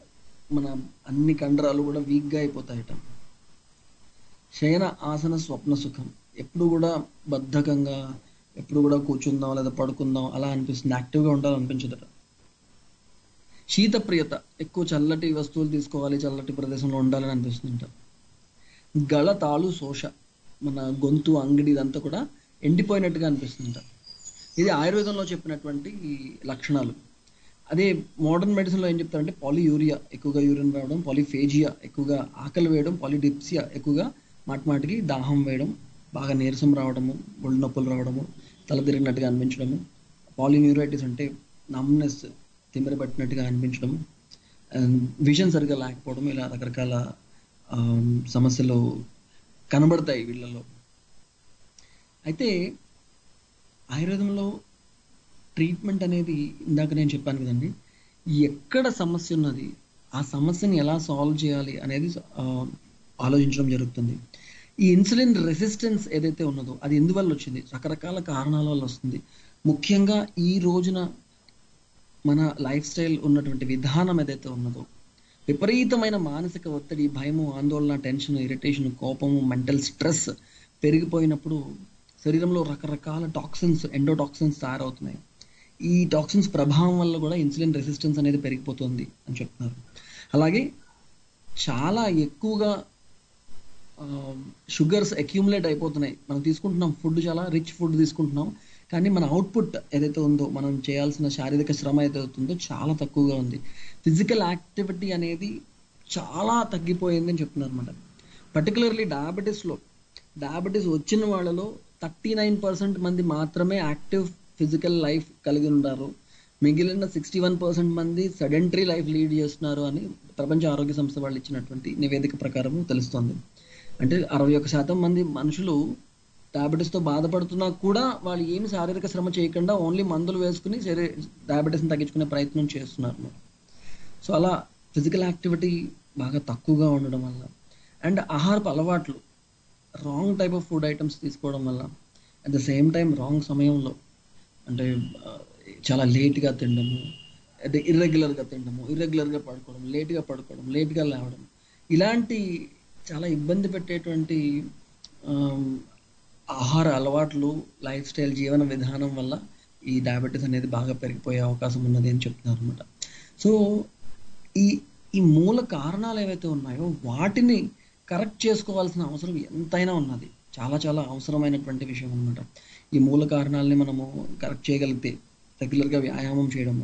మన అన్ని కండరాలు కూడా వీక్గా అయిపోతాయట శయన ఆసన స్వప్న సుఖం ఎప్పుడు కూడా బద్ధకంగా ఎప్పుడు కూడా కూర్చుందాం లేదా పడుకుందాం అలా అనిపిస్తుంది యాక్టివ్గా ఉండాలనిపించదట శీతప్రియత ఎక్కువ చల్లటి వస్తువులు తీసుకోవాలి చల్లటి ప్రదేశంలో ఉండాలని అనిపిస్తుందంట గళ తాళు శోష మన గొంతు అంగిడి ఇదంతా కూడా ఎండిపోయినట్టుగా అనిపిస్తుందంట ఇది ఆయుర్వేదంలో చెప్పినటువంటి ఈ లక్షణాలు అదే మోడర్న్ మెడిసిన్లో ఏం చెప్తారంటే పాలియూరియా ఎక్కువగా యూరిన్ రావడం పాలిఫేజియా ఎక్కువగా ఆకలి వేయడం పాలిడిప్సియా ఎక్కువగా మాటి మాటికి దాహం వేయడం బాగా నీరసం రావడము ఒళ్ళు నొప్పులు రావడము తల తిరిగినట్టుగా అనిపించడము పాలిన్యూరైటిస్ అంటే నమ్నెస్ తిమ్మిర పట్టినట్టుగా అనిపించడం విజన్ సరిగ్గా లేకపోవడం ఇలా రకరకాల ఆ, సమస్యలు కనబడతాయి వీళ్ళలో అయితే ఆయుర్వేదంలో ట్రీట్మెంట్ అనేది ఇందాక నేను చెప్పాను కదండి ఎక్కడ సమస్య ఉన్నది ఆ సమస్యని ఎలా సాల్వ్ చేయాలి అనేది ఆ, ఆలోచించడం జరుగుతుంది ఈ ఇన్సులిన్ రెసిస్టెన్స్ ఏదైతే ఉన్నదో అది ఎందువల్ల వచ్చింది రకరకాల కారణాల వల్ల వస్తుంది ముఖ్యంగా ఈ రోజున మన లైఫ్ స్టైల్ ఉన్నటువంటి విధానం ఏదైతే ఉన్నదో విపరీతమైన మానసిక ఒత్తిడి భయము ఆందోళన టెన్షన్ ఇరిటేషన్ కోపము మెంటల్ స్ట్రెస్ పెరిగిపోయినప్పుడు శరీరంలో రకరకాల టాక్సిన్స్ ఎండోటాక్సిన్స్ తయారవుతున్నాయి ఈ టాక్సిన్స్ ప్రభావం వల్ల కూడా ఇన్సులిన్ రెసిస్టెన్స్ అనేది పెరిగిపోతుంది అని చెప్తున్నారు అలాగే చాలా ఎక్కువగా షుగర్స్ అక్యూములేట్ అయిపోతున్నాయి మనం తీసుకుంటున్నాం ఫుడ్ చాలా రిచ్ ఫుడ్ తీసుకుంటున్నాం కానీ మన అవుట్పుట్ ఏదైతే ఉందో మనం చేయాల్సిన శారీరక శ్రమ ఏదైతే ఉందో చాలా తక్కువగా ఉంది ఫిజికల్ యాక్టివిటీ అనేది చాలా తగ్గిపోయింది అని చెప్తున్నారు అనమాట పర్టికులర్లీ డయాబెటీస్లో డయాబెటీస్ వచ్చిన వాళ్ళలో థర్టీ నైన్ పర్సెంట్ మంది మాత్రమే యాక్టివ్ ఫిజికల్ లైఫ్ కలిగి ఉన్నారు మిగిలిన సిక్స్టీ వన్ పర్సెంట్ మంది సెడెంటరీ లైఫ్ లీడ్ చేస్తున్నారు అని ప్రపంచ ఆరోగ్య సంస్థ వాళ్ళు ఇచ్చినటువంటి నివేదిక ప్రకారం తెలుస్తోంది అంటే అరవై ఒక శాతం మంది మనుషులు డయాబెటీస్తో బాధపడుతున్నా కూడా వాళ్ళు ఏమి శారీరక శ్రమ చేయకుండా ఓన్లీ మందులు వేసుకుని శరీ డయాబెటీస్ని తగ్గించుకునే ప్రయత్నం చేస్తున్నారు అన్నమాట. సో అలా ఫిజికల్ యాక్టివిటీ బాగా తక్కువగా ఉండడం వల్ల అండ్ ఆహారపు అలవాట్లు wrong type of food items తీసుకోవడం వల్ల at the same time wrong సమయంలో అంటే ఆ, చాలా లేట్గా తినడము అంటే ఇర్రెగ్యులర్గా తినడము ఇర్రెగ్యులర్గా పడుకోవడం లేట్గా పడుకోవడం లేట్గా లేవడం ఇలాంటి చాలా ఇబ్బంది పెట్టేటువంటి ఆమ్, ఆహార అలవాట్లు లైఫ్ స్టైల్ జీవన విధానం వల్ల ఈ డయాబెటీస్ అనేది బాగా పెరిగిపోయే అవకాశం ఉన్నది అని చెప్తున్నారు అనమాట సో ఈ ఈ మూల కారణాలు ఏవైతే ఉన్నాయో వాటిని కరెక్ట్ చేసుకోవాల్సిన అవసరం ఎంతైనా ఉన్నది చాలా చాలా అవసరమైనటువంటి విషయం అన్నమాట ఈ మూల కారణాలని మనము కరెక్ట్ చేయగలిగితే రెగ్యులర్గా వ్యాయామం చేయడము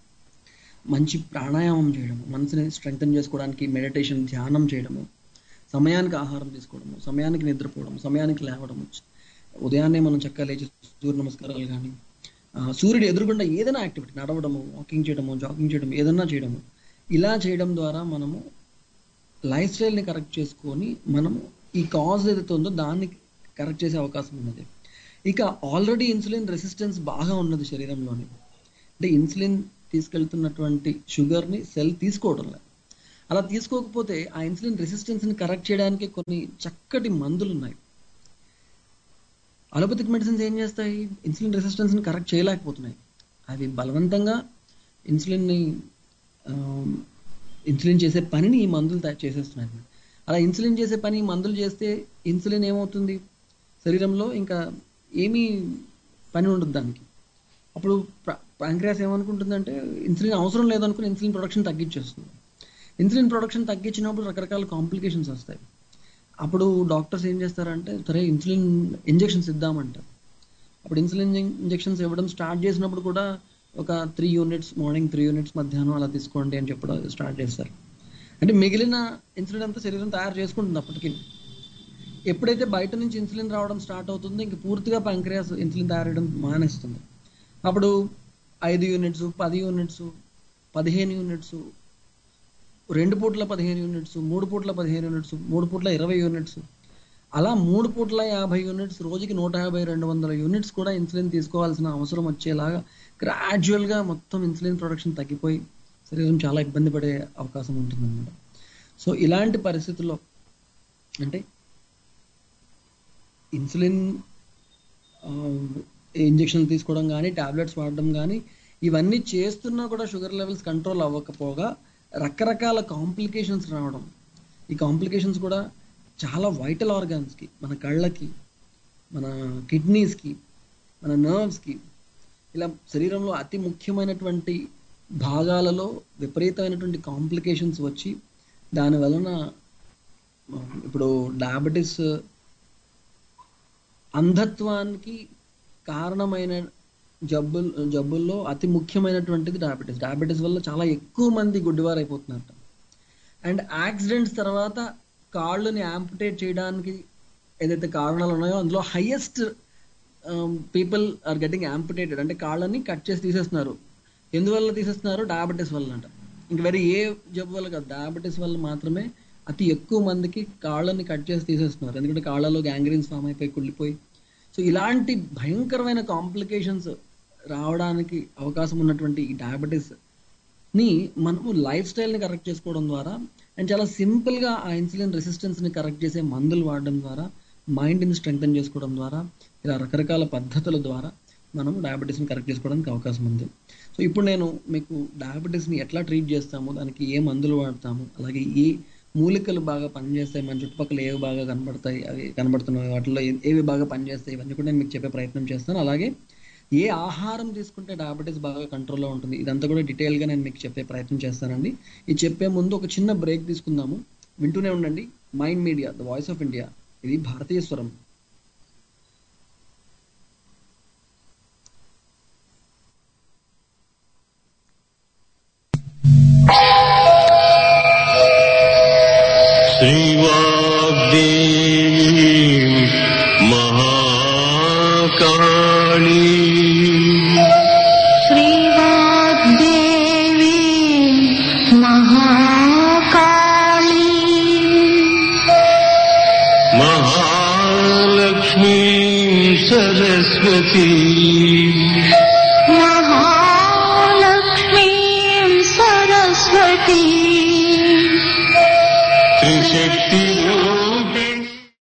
మంచి ప్రాణాయామం చేయడము మనసుని స్ట్రెంగ్తన్ చేసుకోవడానికి మెడిటేషన్ ధ్యానం చేయడము సమయానికి ఆహారం తీసుకోవడము సమయానికి నిద్రపోవడం సమయానికి లేవడము ఉదయాన్నే మనం చక్కగా లేచి సూర్య నమస్కారాలు కానీ సూర్యుడు ఎదురుగుండా ఏదైనా యాక్టివిటీ నడవడము వాకింగ్ చేయడము జాగింగ్ చేయడము ఏదైనా చేయడము ఇలా చేయడం ద్వారా మనము లైఫ్ స్టైల్ని కరెక్ట్ చేసుకొని మనము ఈ కాజ్ ఏదైతే ఉందో దాన్ని కరెక్ట్ చేసే అవకాశం ఉన్నది ఇక ఆల్రెడీ ఇన్సులిన్ రెసిస్టెన్స్ బాగా ఉన్నది శరీరంలోని అంటే ఇన్సులిన్ తీసుకెళ్తున్నటువంటి షుగర్ని సెల్ తీసుకోవడం లేదు అలా తీసుకోకపోతే ఆ ఇన్సులిన్ రెసిస్టెన్స్ని కరెక్ట్ చేయడానికి కొన్ని చక్కటి మందులు ఉన్నాయి అలోపతిక్ మెడిసిన్స్ ఏం చేస్తాయి ఇన్సులిన్ రెసిస్టెన్స్ని కరెక్ట్ చేయలేకపోతున్నాయి అవి బలవంతంగా ఇన్సులిన్ని ఇన్సులిన్ చేసే పనిని ఈ మందులు తయారు చేసేస్తున్నాయి అన్నమాట. అలా ఇన్సులిన్ చేసే పని ఈ మందులు చేస్తే ఇన్సులిన్ ఏమవుతుంది శరీరంలో ఇంకా ఏమీ పని ఉండదు దానికి అప్పుడు ప్యాంక్రియాస్ ఏమనుకుంటుందంటే ఇన్సులిన్ అవసరం లేదనుకుని ఇన్సులిన్ ప్రొడక్షన్ తగ్గించేస్తుంది ఇన్సులిన్ ప్రొడక్షన్ తగ్గించినప్పుడు రకరకాల కాంప్లికేషన్స్ వస్తాయి అప్పుడు డాక్టర్స్ ఏం చేస్తారంటే సరే ఇన్సులిన్ ఇంజెక్షన్స్ ఇద్దామంటారు అప్పుడు ఇన్సులిన్ ఇంజెక్షన్స్ ఇవ్వడం స్టార్ట్ చేసినప్పుడు కూడా ఒక three units morning three units మధ్యాహ్నం అలా తీసుకోండి అని చెప్పడం స్టార్ట్ చేస్తారు అంటే మిగిలిన ఇన్సులిన్ అంతా శరీరం తయారు చేసుకుంటుంది అప్పటికి ఎప్పుడైతే బయట నుంచి ఇన్సులిన్ రావడం స్టార్ట్ అవుతుందో ఇంక పూర్తిగా ప్యాంక్రియాస్ ఇన్సులిన్ తయారు చేయడం మానేస్తుంది అప్పుడు ఐదు యూనిట్స్ పది యూనిట్స్ పదిహేను యూనిట్స్ రెండు పూట్ల పదిహేను యూనిట్స్ మూడు పూట్ల పదిహేను యూనిట్స్ మూడు పూట్ల ఇరవై యూనిట్స్ అలా మూడు పూట్ల యాభై యూనిట్స్ రోజుకి నూట యాభై రెండు వందల యూనిట్స్ కూడా ఇన్సులిన్ తీసుకోవాల్సిన అవసరం వచ్చేలాగా గ్రాడ్యువల్గా మొత్తం ఇన్సులిన్ ప్రొడక్షన్ తగ్గిపోయి శరీరం చాలా ఇబ్బంది పడే అవకాశం ఉంటుందన్నమాట సో ఇలాంటి పరిస్థితుల్లో అంటే ఇన్సులిన్ ఇంజక్షన్లు తీసుకోవడం కానీ టాబ్లెట్స్ వాడడం కానీ ఇవన్నీ చేస్తున్నా కూడా షుగర్ లెవెల్స్ కంట్రోల్ అవ్వకపోగా రకరకాల కాంప్లికేషన్స్ రావడం ఈ కాంప్లికేషన్స్ కూడా చాలా వైటల్ ఆర్గాన్స్కి మన కళ్ళకి మన కిడ్నీస్కి మన నర్వ్స్కి ఇలా శరీరంలో అతి ముఖ్యమైనటువంటి భాగాలలో విపరీతమైనటువంటి కాంప్లికేషన్స్ వచ్చి దాని వలన ఆ, ఇప్పుడు డయాబెటీస్ అంధత్వానికి కారణమైన జబ్బుల్ జబ్బుల్లో అతి ముఖ్యమైనటువంటిది డయాబెటీస్ డయాబెటీస్ వల్ల చాలా ఎక్కువ మంది గుడ్డివారు అయిపోతున్నారు అండ్ యాక్సిడెంట్స్ తర్వాత కాళ్ళని యాంపుటేట్ చేయడానికి ఏదైతే కారణాలు ఉన్నాయో అందులో highest people are getting amputated అంటే కాళ్ళని కట్ చేసి తీసేస్తున్నారు ఎందువల్ల తీసేస్తున్నారు డయాబెటీస్ వల్ల అంట ఇంక వేరే ఏ జబ్బు వల్ల కాదు డయాబెటీస్ వల్ల మాత్రమే అతి ఎక్కువ మందికి కాళ్ళని కట్ చేసి తీసేస్తున్నారు ఎందుకంటే కాళ్ళలో గ్యాంగ్రీన్స్ ఫామ్ అయిపోయి కుళ్ళిపోయి సో ఇలాంటి భయంకరమైన కాంప్లికేషన్స్ రావడానికి అవకాశం ఉన్నటువంటి ఈ డయాబెటీస్ ని మనము లైఫ్ స్టైల్ని కరెక్ట్ చేసుకోవడం ద్వారా అండ్ చాలా సింపుల్గా ఆ ఇన్సులిన్ రెసిస్టెన్స్ని కరెక్ట్ చేసే మందులు వాడడం ద్వారా మైండ్ని స్ట్రెంగ్తన్ చేసుకోవడం ద్వారా ఇలా రకరకాల పద్ధతుల ద్వారా మనం డయాబెటీస్ని కరెక్ట్ చేసుకోవడానికి అవకాశం ఉంది సో ఇప్పుడు నేను మీకు డయాబెటీస్ని ఎట్లా ట్రీట్ చేస్తాము దానికి ఏ మందులు వాడతాము అలాగే ఏ మూలికలు బాగా పనిచేస్తాయి మన చుట్టుపక్కల ఏవి బాగా కనబడతాయి అవి కనబడుతున్నాయి వాటిలో ఏ- ఏవి బాగా పనిచేస్తాయి ఇవన్నీ కూడా నేను మీకు చెప్పే ప్రయత్నం చేస్తాను అలాగే ఏ ఆహారం తీసుకుంటే డయాబెటీస్ బాగా కంట్రోల్లో ఉంటుంది ఇదంతా కూడా డీటెయిల్గా నేను మీకు చెప్పే ప్రయత్నం చేస్తానండి ఇది చెప్పే ముందు ఒక చిన్న బ్రేక్ తీసుకుందాము వింటూనే ఉండండి mind media the voice of India ఇది భారతీయ స్వరం श्रीवाग्देवी Mahakali श्रीवाग्देवी Mahakali Mahalakshmi Saraswati महालक्ष्मीं Saraswati त्रिशक्तिरूपिणी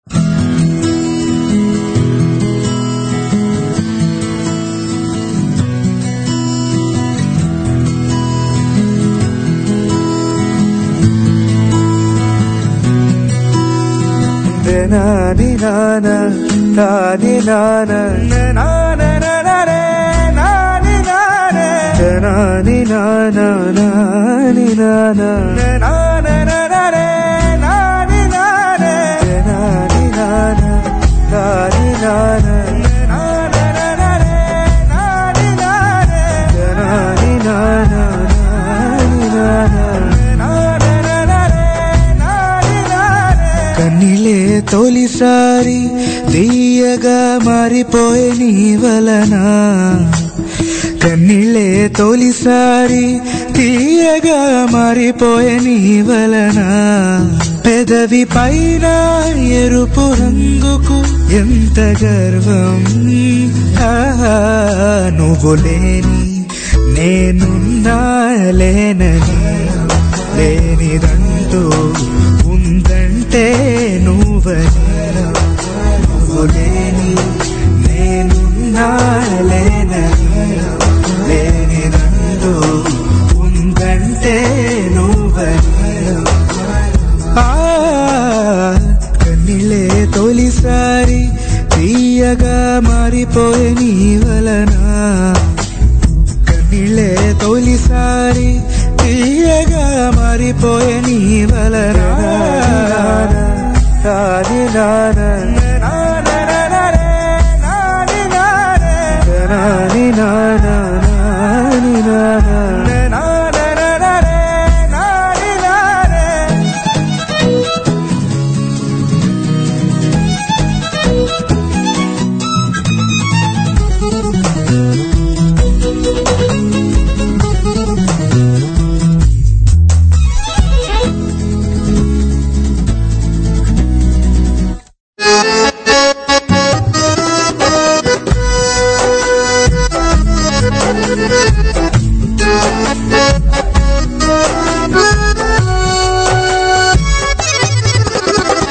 Nani nana, nani nana, nana nana, nani nana, nani nana, nani nana, nani nana, nani nana, nani nana, nani nana, nani nana, nani nana, కన్నిలే తొలిసారి తీయగా మారిపోయే నీ వలన కన్నిలే తొలిసారి తీయగా మారిపోయే నీ వలన పెదవి పైన ఎరుపు రంగుకు ఎంత గర్వం ఆహా, నువ్వు లేని నేనున్నా లేనని లేనిదంటూ ఉందంటే నువ్వని నువ్వు లేని నేనున్నా లేనని లేనిదంటూ ఉందంటే నువ్వని ఆ కన్నిలే తొలిసారి తీయగా మారిపోయే నీ వలన కన్నిళ్ళే తొలిసారి తీయగా మారిపోయే నీ వలన నాని నాన నాని నాన నాని నాన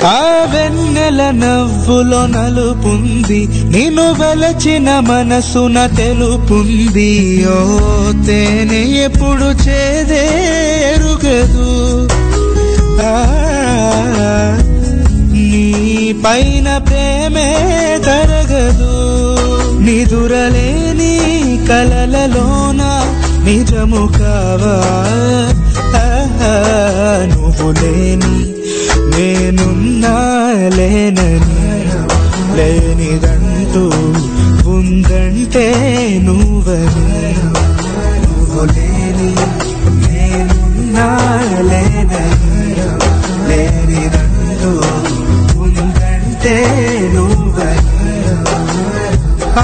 ఆ వెన్నెల నవ్వులో నలుపుంది నిన్ను వెలచిన మనసున తెలుపుంది ఓ తేనె ఎప్పుడు చేదేరుగదు ఆ, నీ పైన ప్రేమే తరగదు నిదురలేని కలలలోన నిజము కావా ఆహా, నువ్వు లేని నేనున్నా లేనని లేనిదంటూ ఉందంటే నువ్వని నువ్వు లేని నేనున్నా లేనని లేనిదంటూ ఉందంటే నువ్వని ఆ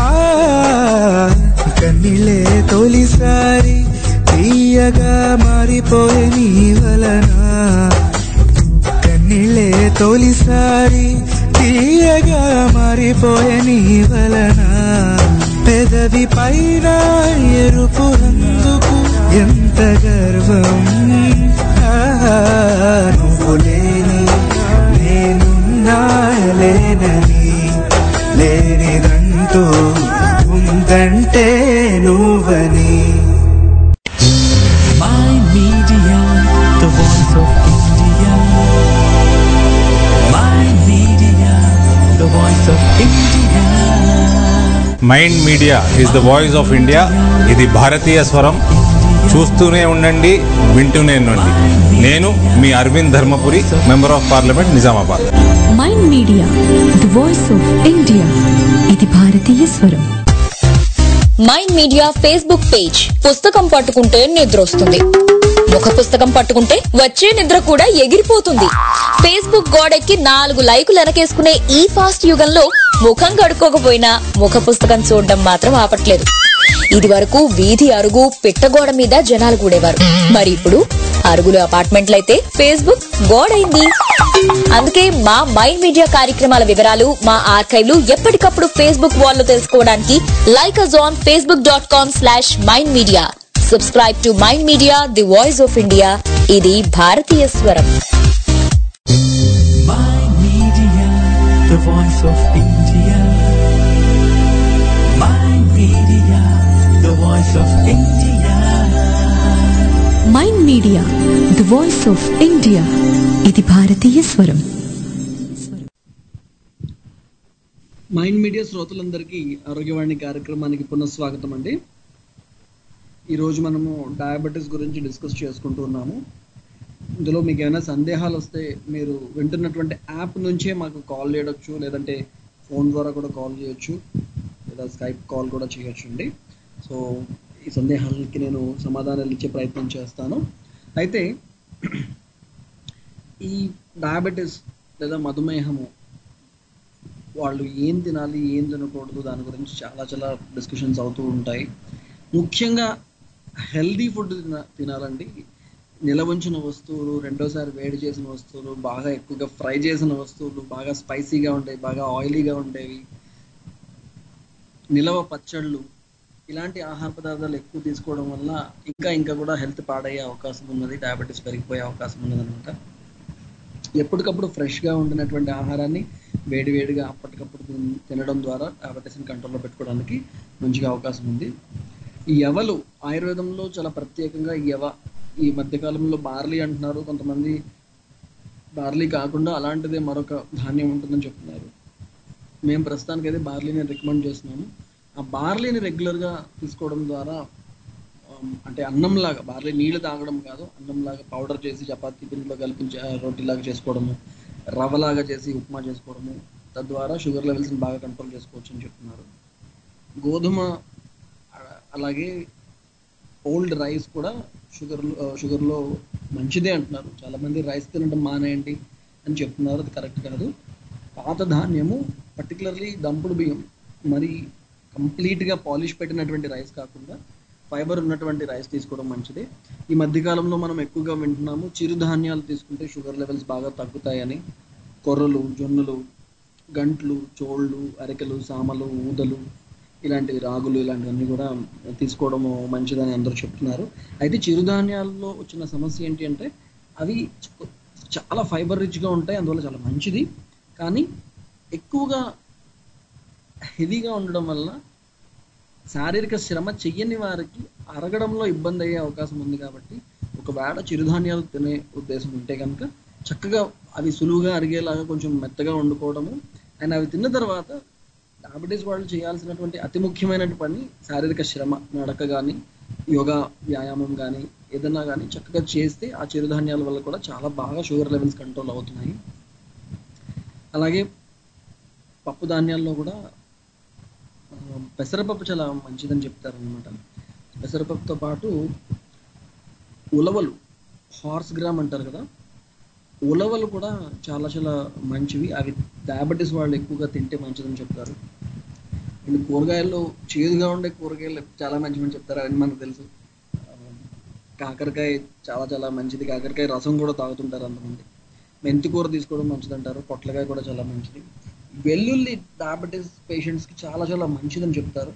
కన్నిలే తొలిసారి తీయగా మారిపోయే నీ వలన కన్నిలే తొలిసారి తీయగా మారిపోయే నీ వలన పెదవి పైన ఎరుపు రంగుకు ఎంత గర్వం ఆహా, నువ్వు లేని నేనున్నా లేనని లేనిదంటూ ఉందంటే నువ్వని My Media, the voice of India. My Media, the voice of India. Mind media is the voice of India ఇది భారతీయ స్వరం చూస్తూనే ఉండండి వింటూనే ఉండండి నేను మీ Arvind Dharmapuri member of parliament Nizamabad mind media the voice of India ఇది భారతీయ స్వరం మైండ్ మీడియా ఫేస్బుక్ పేజ్ పుస్తకం పట్టుకుంటే నిద్ర వస్తుంది ముఖ పుస్తకం పట్టుకుంటే వచ్చే నిద్ర కూడా ఎగిరిపోతుంది ఫేస్బుక్ గోడెక్కి నాలుగు లైకులు వెనకేసుకునే ఈ ఫాస్ట్ యుగంలో ముఖం కడుక్కోకపోయినా ముఖ పుస్తకం చూడడం మాత్రం ఆపట్లేదు ఇది వరకు వీధి అరుగు పిట్టగోడ మీద జనాలు కూడేవారు మరి ఇప్పుడు అరుగులు అపార్ట్మెంట్లయితే ఫేస్బుక్ గోడైంది అందుకే మా మైండ్ మీడియా కార్యక్రమాల వివరాలు మా ఆర్కైవ్లు ఎప్పటికప్పుడు ఫేస్బుక్ వాల్ లో తెలుసుకోవడానికి like us on Facebook dot com slash mind media subscribe to mind media the voice of India ఇది భారతీయ స్వరం My Media, the voice of India. My Media, the voice of India. Mind media the voice of India ఇది భారతీయ స్వరం mind media శ్రోతలందరికీ ఆరోగ్యవాణి కార్యక్రమానికి పునఃస్వాగతం అండి ఈరోజు మనము డయాబెటీస్ గురించి డిస్కస్ చేసుకుంటూ ఉన్నాము ఇందులో మీకు ఏమైనా సందేహాలు వస్తే మీరు వింటున్నటువంటి యాప్ నుంచే మాకు కాల్ చేయవచ్చు లేదంటే ఫోన్ ద్వారా కూడా కాల్ చేయొచ్చు లేదా స్కైప్ కాల్ కూడా చేయొచ్చు అండి సో ఈ సందేహాలకి నేను సమాధానాలు ఇచ్చే ప్రయత్నం చేస్తాను అయితే ఈ డయాబెటీస్ లేదా మధుమేహము వాళ్ళు ఏం తినాలి ఏం తినకూడదు దాని గురించి చాలా చాలా డిస్కషన్స్ అవుతూ ఉంటాయి ముఖ్యంగా హెల్దీ ఫుడ్ తిన తినాలండి నిలవంచిన వస్తువులు రెండోసారి వేడి చేసిన వస్తువులు బాగా ఎక్కువగా ఫ్రై చేసిన వస్తువులు బాగా స్పైసీగా ఉంటాయి బాగా ఆయిలీగా ఉండేవి నిలవ పచ్చళ్ళు ఇలాంటి ఆహార పదార్థాలు ఎక్కువ తీసుకోవడం వల్ల ఇంకా ఇంకా కూడా హెల్త్ పాడయ్యే అవకాశం ఉన్నది డయాబెటీస్ పెరిగిపోయే అవకాశం ఉన్నది అనమాట ఎప్పటికప్పుడు ఫ్రెష్గా ఉండినటువంటి ఆహారాన్ని వేడివేడిగా అప్పటికప్పుడు తిన్- తినడం ద్వారా డయాబెటీస్ని కంట్రోల్లో పెట్టుకోవడానికి మంచిగా అవకాశం ఉంది ఈ యవలు ఆయుర్వేదంలో చాలా ప్రత్యేకంగా ఈ యవ ఈ మధ్యకాలంలో బార్లీ అంటున్నారు కొంతమంది బార్లీ కాకుండా అలాంటిదే మరొక ధాన్యం ఉంటుందని చెప్తున్నారు మేము ప్రస్తుతానికి అయితే బార్లీని రికమెండ్ చేస్తున్నాము ఆ బార్లీని రెగ్యులర్గా తీసుకోవడం ద్వారా ఆమ్, అంటే అన్నంలాగా బార్లీ నీళ్లు తాగడం కాదు అన్నంలాగా పౌడర్ చేసి చపాతీ పిండిలో కలిపి చ- రోటీలాగా చేసుకోవడము రవ్వలాగా చేసి ఉప్మా చేసుకోవడము తద్వారా షుగర్ లెవెల్స్ని బాగా కంట్రోల్ చేసుకోవచ్చు అని చెప్తున్నారు గోధుమ ఆ, అలాగే ఓల్డ్ రైస్ కూడా షుగర్ షుగర్లో మంచిదే అంటున్నారు చాలా మంది రైస్ తినడం మానేయండి అని చెప్తున్నారు అది కరెక్ట్ కాదు పాత ధాన్యము పర్టికులర్లీ దంపుడు బియ్యం మరి కంప్లీట్గా పాలిష్ పెట్టినటువంటి రైస్ కాకుండా ఫైబర్ ఉన్నటువంటి రైస్ తీసుకోవడం మంచిది ఈ మధ్యకాలంలో మనం ఎక్కువగా వింటున్నాము చిరుధాన్యాలు తీసుకుంటే షుగర్ లెవెల్స్ బాగా తగ్గుతాయని కొర్రలు జొన్నలు గంట్లు చోళ్ళు అరికెలు సామలు ఊదలు ఇలాంటివి రాగులు ఇలాంటివన్నీ కూడా తీసుకోవడము మంచిదని అందరూ చెప్తున్నారు అయితే చిరుధాన్యాల్లో వచ్చిన సమస్య ఏంటి అంటే అవి చాలా ఫైబర్ రిచ్గా ఉంటాయి అందువల్ల చాలా మంచిది కానీ ఎక్కువగా హెవీగా ఉండడం వల్ల శారీరక శ్రమ చెయ్యని వారికి అరగడంలో ఇబ్బంది అయ్యే అవకాశం ఉంది కాబట్టి ఒకవేళ చిరుధాన్యాలు తినే ఉద్దేశం ఉంటే కనుక చక్కగా అవి సులువుగా అరిగేలాగా కొంచెం మెత్తగా వండుకోవడము అండ్ అవి తిన్న తర్వాత డయాబెటీస్ వాళ్ళు చేయాల్సినటువంటి అతి ముఖ్యమైన పని శారీరక శ్రమ నడక కానీ యోగా వ్యాయామం కానీ ఏదన్నా కానీ చక్కగా చేస్తే ఆ చిరుధాన్యాల వల్ల కూడా చాలా బాగా షుగర్ లెవెల్స్ కంట్రోల్ అవుతున్నాయి అలాగే పప్పు ధాన్యాల్లో కూడా ఆ, పెసరపప్పు చాలా మంచిదని చెప్తారు అనమాట పెసరపప్పుతో పాటు ఉలవలు హార్స్ గ్రామ్ అంటారు కదా ఉలవలు కూడా చాలా చాలా మంచివి అవి డయాబెటీస్ వాళ్ళు ఎక్కువగా తింటే మంచిదని చెప్తారు అండ్ కూరగాయల్లో చేదుగా ఉండే కూరగాయలు చాలా మంచివని చెప్తారు అవన్నీ మనకు తెలుసు ఆ, కాకరకాయ చాలా చాలా మంచిది కాకరకాయ రసం కూడా తాగుతుంటారు అంతమంది మెంతి కూర తీసుకోవడం మంచిది అంటారు పొట్లకాయ కూడా చాలా మంచిది వెల్లుల్లి డయాబెటీస్ పేషెంట్స్కి చాలా చాలా మంచిదని చెప్తారు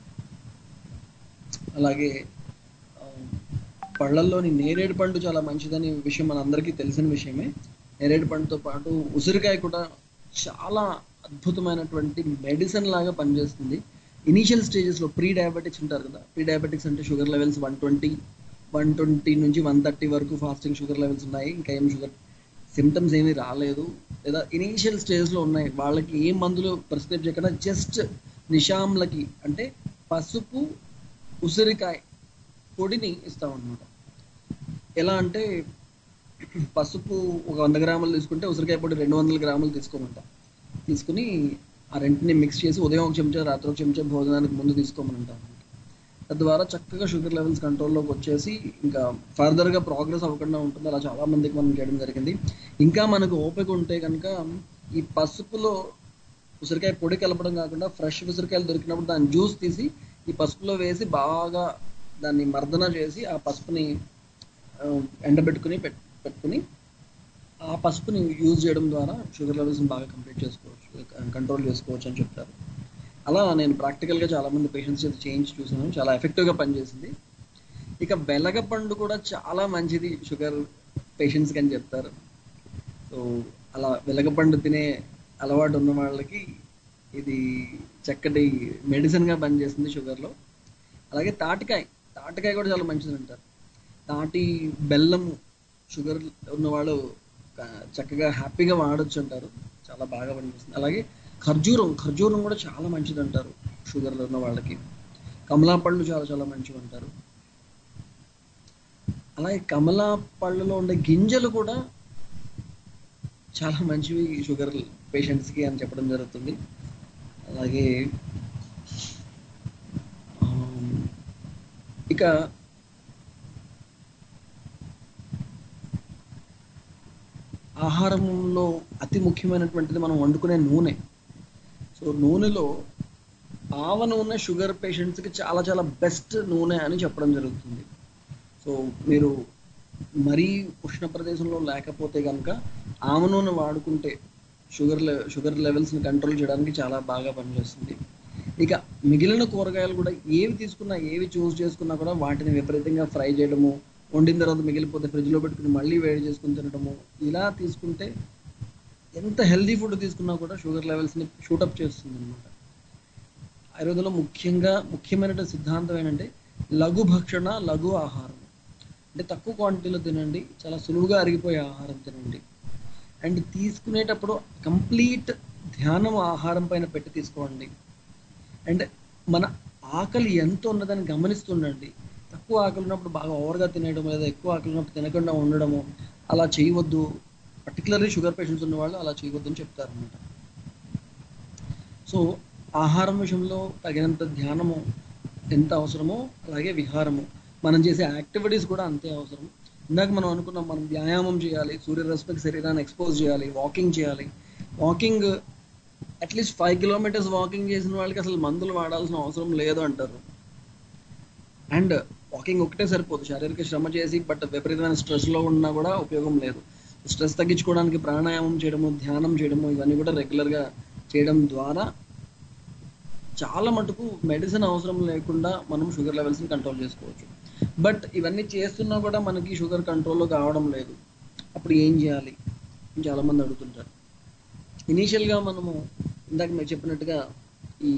అలాగే ఆ, పళ్ళల్లోని నేరేడు పండు చాలా మంచిదని విషయం మనందరికీ తెలిసిన విషయమే నేరేడు పండుతో పాటు ఉసిరికాయ కూడా చాలా అద్భుతమైనటువంటి మెడిసిన్ లాగా పనిచేస్తుంది ఇనీషియల్ స్టేజెస్లో ప్రీ డయాబెటిక్స్ ఉంటారు కదా ప్రీ డయాబెటిక్స్ అంటే sugar levels one twenty one twenty నుంచి వన్ థర్టీ వరకు ఫాస్టింగ్ షుగర్ లెవెల్స్ ఉన్నాయి ఇంకా ఏం షుగర్ సిమ్టమ్స్ ఏమీ రాలేదు లేదా ఇనీషియల్ స్టేజ్లో ఉన్నాయి వాళ్ళకి ఏ మందులు ప్రిస్క్రైబ్ చేయకుండా జస్ట్ నిషాంలకి అంటే పసుపు ఉసిరికాయ పొడిని ఇస్తామన్నమాట ఎలా అంటే పసుపు ఒక వంద గ్రాములు తీసుకుంటే ఉసిరికాయ పొడి రెండు వందల గ్రాములు తీసుకోమంట తీసుకుని ఆ రెంటిని మిక్స్ చేసి ఉదయం ఒక చెంచా రాత్రి ఒక చెంచా భోజనానికి ముందు తీసుకోమని తద్వారా చక్కగా షుగర్ లెవెల్స్ కంట్రోల్లోకి వచ్చేసి ఇంకా ఫర్దర్గా ప్రోగ్రెస్ అవ్వకుండా ఉంటుంది అలా చాలా మందికి మనం చేయడం జరిగింది ఇంకా మనకు ఓపిక ఉంటే కనుక ఈ పసుపులో ఉసిరికాయ పొడి కలపడం కాకుండా ఫ్రెష్ ఉసిరికాయలు దొరికినప్పుడు దాన్ని జ్యూస్ తీసి ఈ పసుపులో వేసి బాగా దాన్ని మర్దన చేసి ఆ పసుపుని ఆ, ఎండబెట్టుకుని పెట్ పెట్టుకుని ఆ పసుపుని యూజ్ చేయడం ద్వారా షుగర్ లెవెల్స్ని బాగా కంప్లీట్ చేసుకోవచ్చు కంట్రోల్ చేసుకోవచ్చు అని చెప్తారు అలా నేను ప్రాక్టికల్గా చాలా మంది పేషెంట్స్ చేత చేయించి చూసాను చాలా ఎఫెక్టివ్గా పనిచేసింది ఇక వెలగపండు కూడా చాలా మంచిది షుగర్ పేషెంట్స్కి అని చెప్తారు సో అలా వెలగపండు తినే అలవాటు ఉన్న వాళ్ళకి ఇది చక్కటి మెడిసిన్గా పనిచేస్తుంది షుగర్లో అలాగే తాటికాయ తాటికాయ కూడా చాలా మంచిది అంటారు తాటి బెల్లం షుగర్ ఉన్నవాళ్ళు ఆ, చక్కగా హ్యాపీగా వాడొచ్చు అంటారు చాలా బాగా పనిచేస్తుంది అలాగే ఖర్జూరం ఖర్జూరం కూడా చాలా మంచిది అంటారు షుగర్లో ఉన్న వాళ్ళకి కమలా పళ్ళు చాలా చాలా మంచివి అంటారు అలాగే కమలా పళ్ళలో ఉండే గింజలు కూడా చాలా మంచివి షుగర్ పేషెంట్స్కి అని చెప్పడం జరుగుతుంది అలాగే ఆమ్, ఇక ఆహారంలో అతి ముఖ్యమైనటువంటిది మనం వండుకునే నూనె సో నూనెలో ఆవ నూనె షుగర్ పేషెంట్స్కి చాలా చాలా బెస్ట్ నూనె అని చెప్పడం జరుగుతుంది సో మీరు మరీ ఉష్ణ ప్రదేశంలో లేకపోతే కనుక ఆవ నూనె వాడుకుంటే షుగర్ లె షుగర్ లెవెల్స్ని కంట్రోల్ చేయడానికి చాలా బాగా పనిచేస్తుంది ఇక మిగిలిన కూరగాయలు కూడా ఏవి తీసుకున్నా ఏవి చూస్ చేసుకున్నా కూడా వాటిని విపరీతంగా ఫ్రై చేయడము వండిన తర్వాత మిగిలిపోతే ఫ్రిడ్జ్లో పెట్టుకుని మళ్ళీ వేడి చేసుకుని తినడము ఇలా తీసుకుంటే ఎంత హెల్దీ ఫుడ్ తీసుకున్నా కూడా షుగర్ లెవెల్స్ని షూటప్ చేస్తుంది అనమాట ఆయుర్వేదంలో ముఖ్యంగా ముఖ్యమైన సిద్ధాంతం ఏంటంటే లఘు భక్షణ లఘు ఆహారం అంటే తక్కువ క్వాంటిటీలో తినండి చాలా సులువుగా అరిగిపోయే ఆహారం తినండి అండ్ తీసుకునేటప్పుడు కంప్లీట్ ధ్యానం ఆహారం పైన పెట్టి తీసుకోండి అండ్ మన ఆకలి ఎంత ఉన్నదని గమనిస్తుండండి తక్కువ ఆకలి ఉన్నప్పుడు బాగా ఓవర్గా తినేయడం లేదా ఎక్కువ ఆకలి ఉన్నప్పుడు తినకుండా ఉండడము అలా చేయవద్దు పర్టికులర్లీ షుగర్ పేషెంట్స్ ఉన్న వాళ్ళు అలా చేయవద్దు అని చెప్తారు అనమాట సో ఆహారం విషయంలో తగినంత ధ్యానము ఎంత అవసరమో అలాగే విహారము మనం చేసే యాక్టివిటీస్ కూడా అంతే అవసరం ఇందాక మనం అనుకున్నాం మనం వ్యాయామం చేయాలి సూర్యరశ్మికి శరీరాన్ని ఎక్స్పోజ్ చేయాలి వాకింగ్ చేయాలి walking at least five kilometres walking చేసిన వాళ్ళకి అసలు మందులు వాడాల్సిన అవసరం లేదు అంటారు అండ్ వాకింగ్ ఒకటే సరిపోదు శారీరక శ్రమ చేసి బట్ విపరీతమైన స్ట్రెస్లో ఉన్నా కూడా ఉపయోగం లేదు స్ట్రెస్ తగ్గించుకోవడానికి ప్రాణాయామం చేయడము ధ్యానం చేయడము ఇవన్నీ కూడా రెగ్యులర్గా చేయడం ద్వారా చాలా మటుకు మెడిసిన్ అవసరం లేకుండా మనం షుగర్ లెవెల్స్ని కంట్రోల్ చేసుకోవచ్చు బట్ ఇవన్నీ చేస్తున్నా కూడా మనకి షుగర్ కంట్రోల్లో కావడం లేదు అప్పుడు ఏం చేయాలి అని చాలా మంది అడుగుతుంటారు ఇనీషియల్గా మనము ఇందాక మీరు చెప్పినట్టుగా ఈ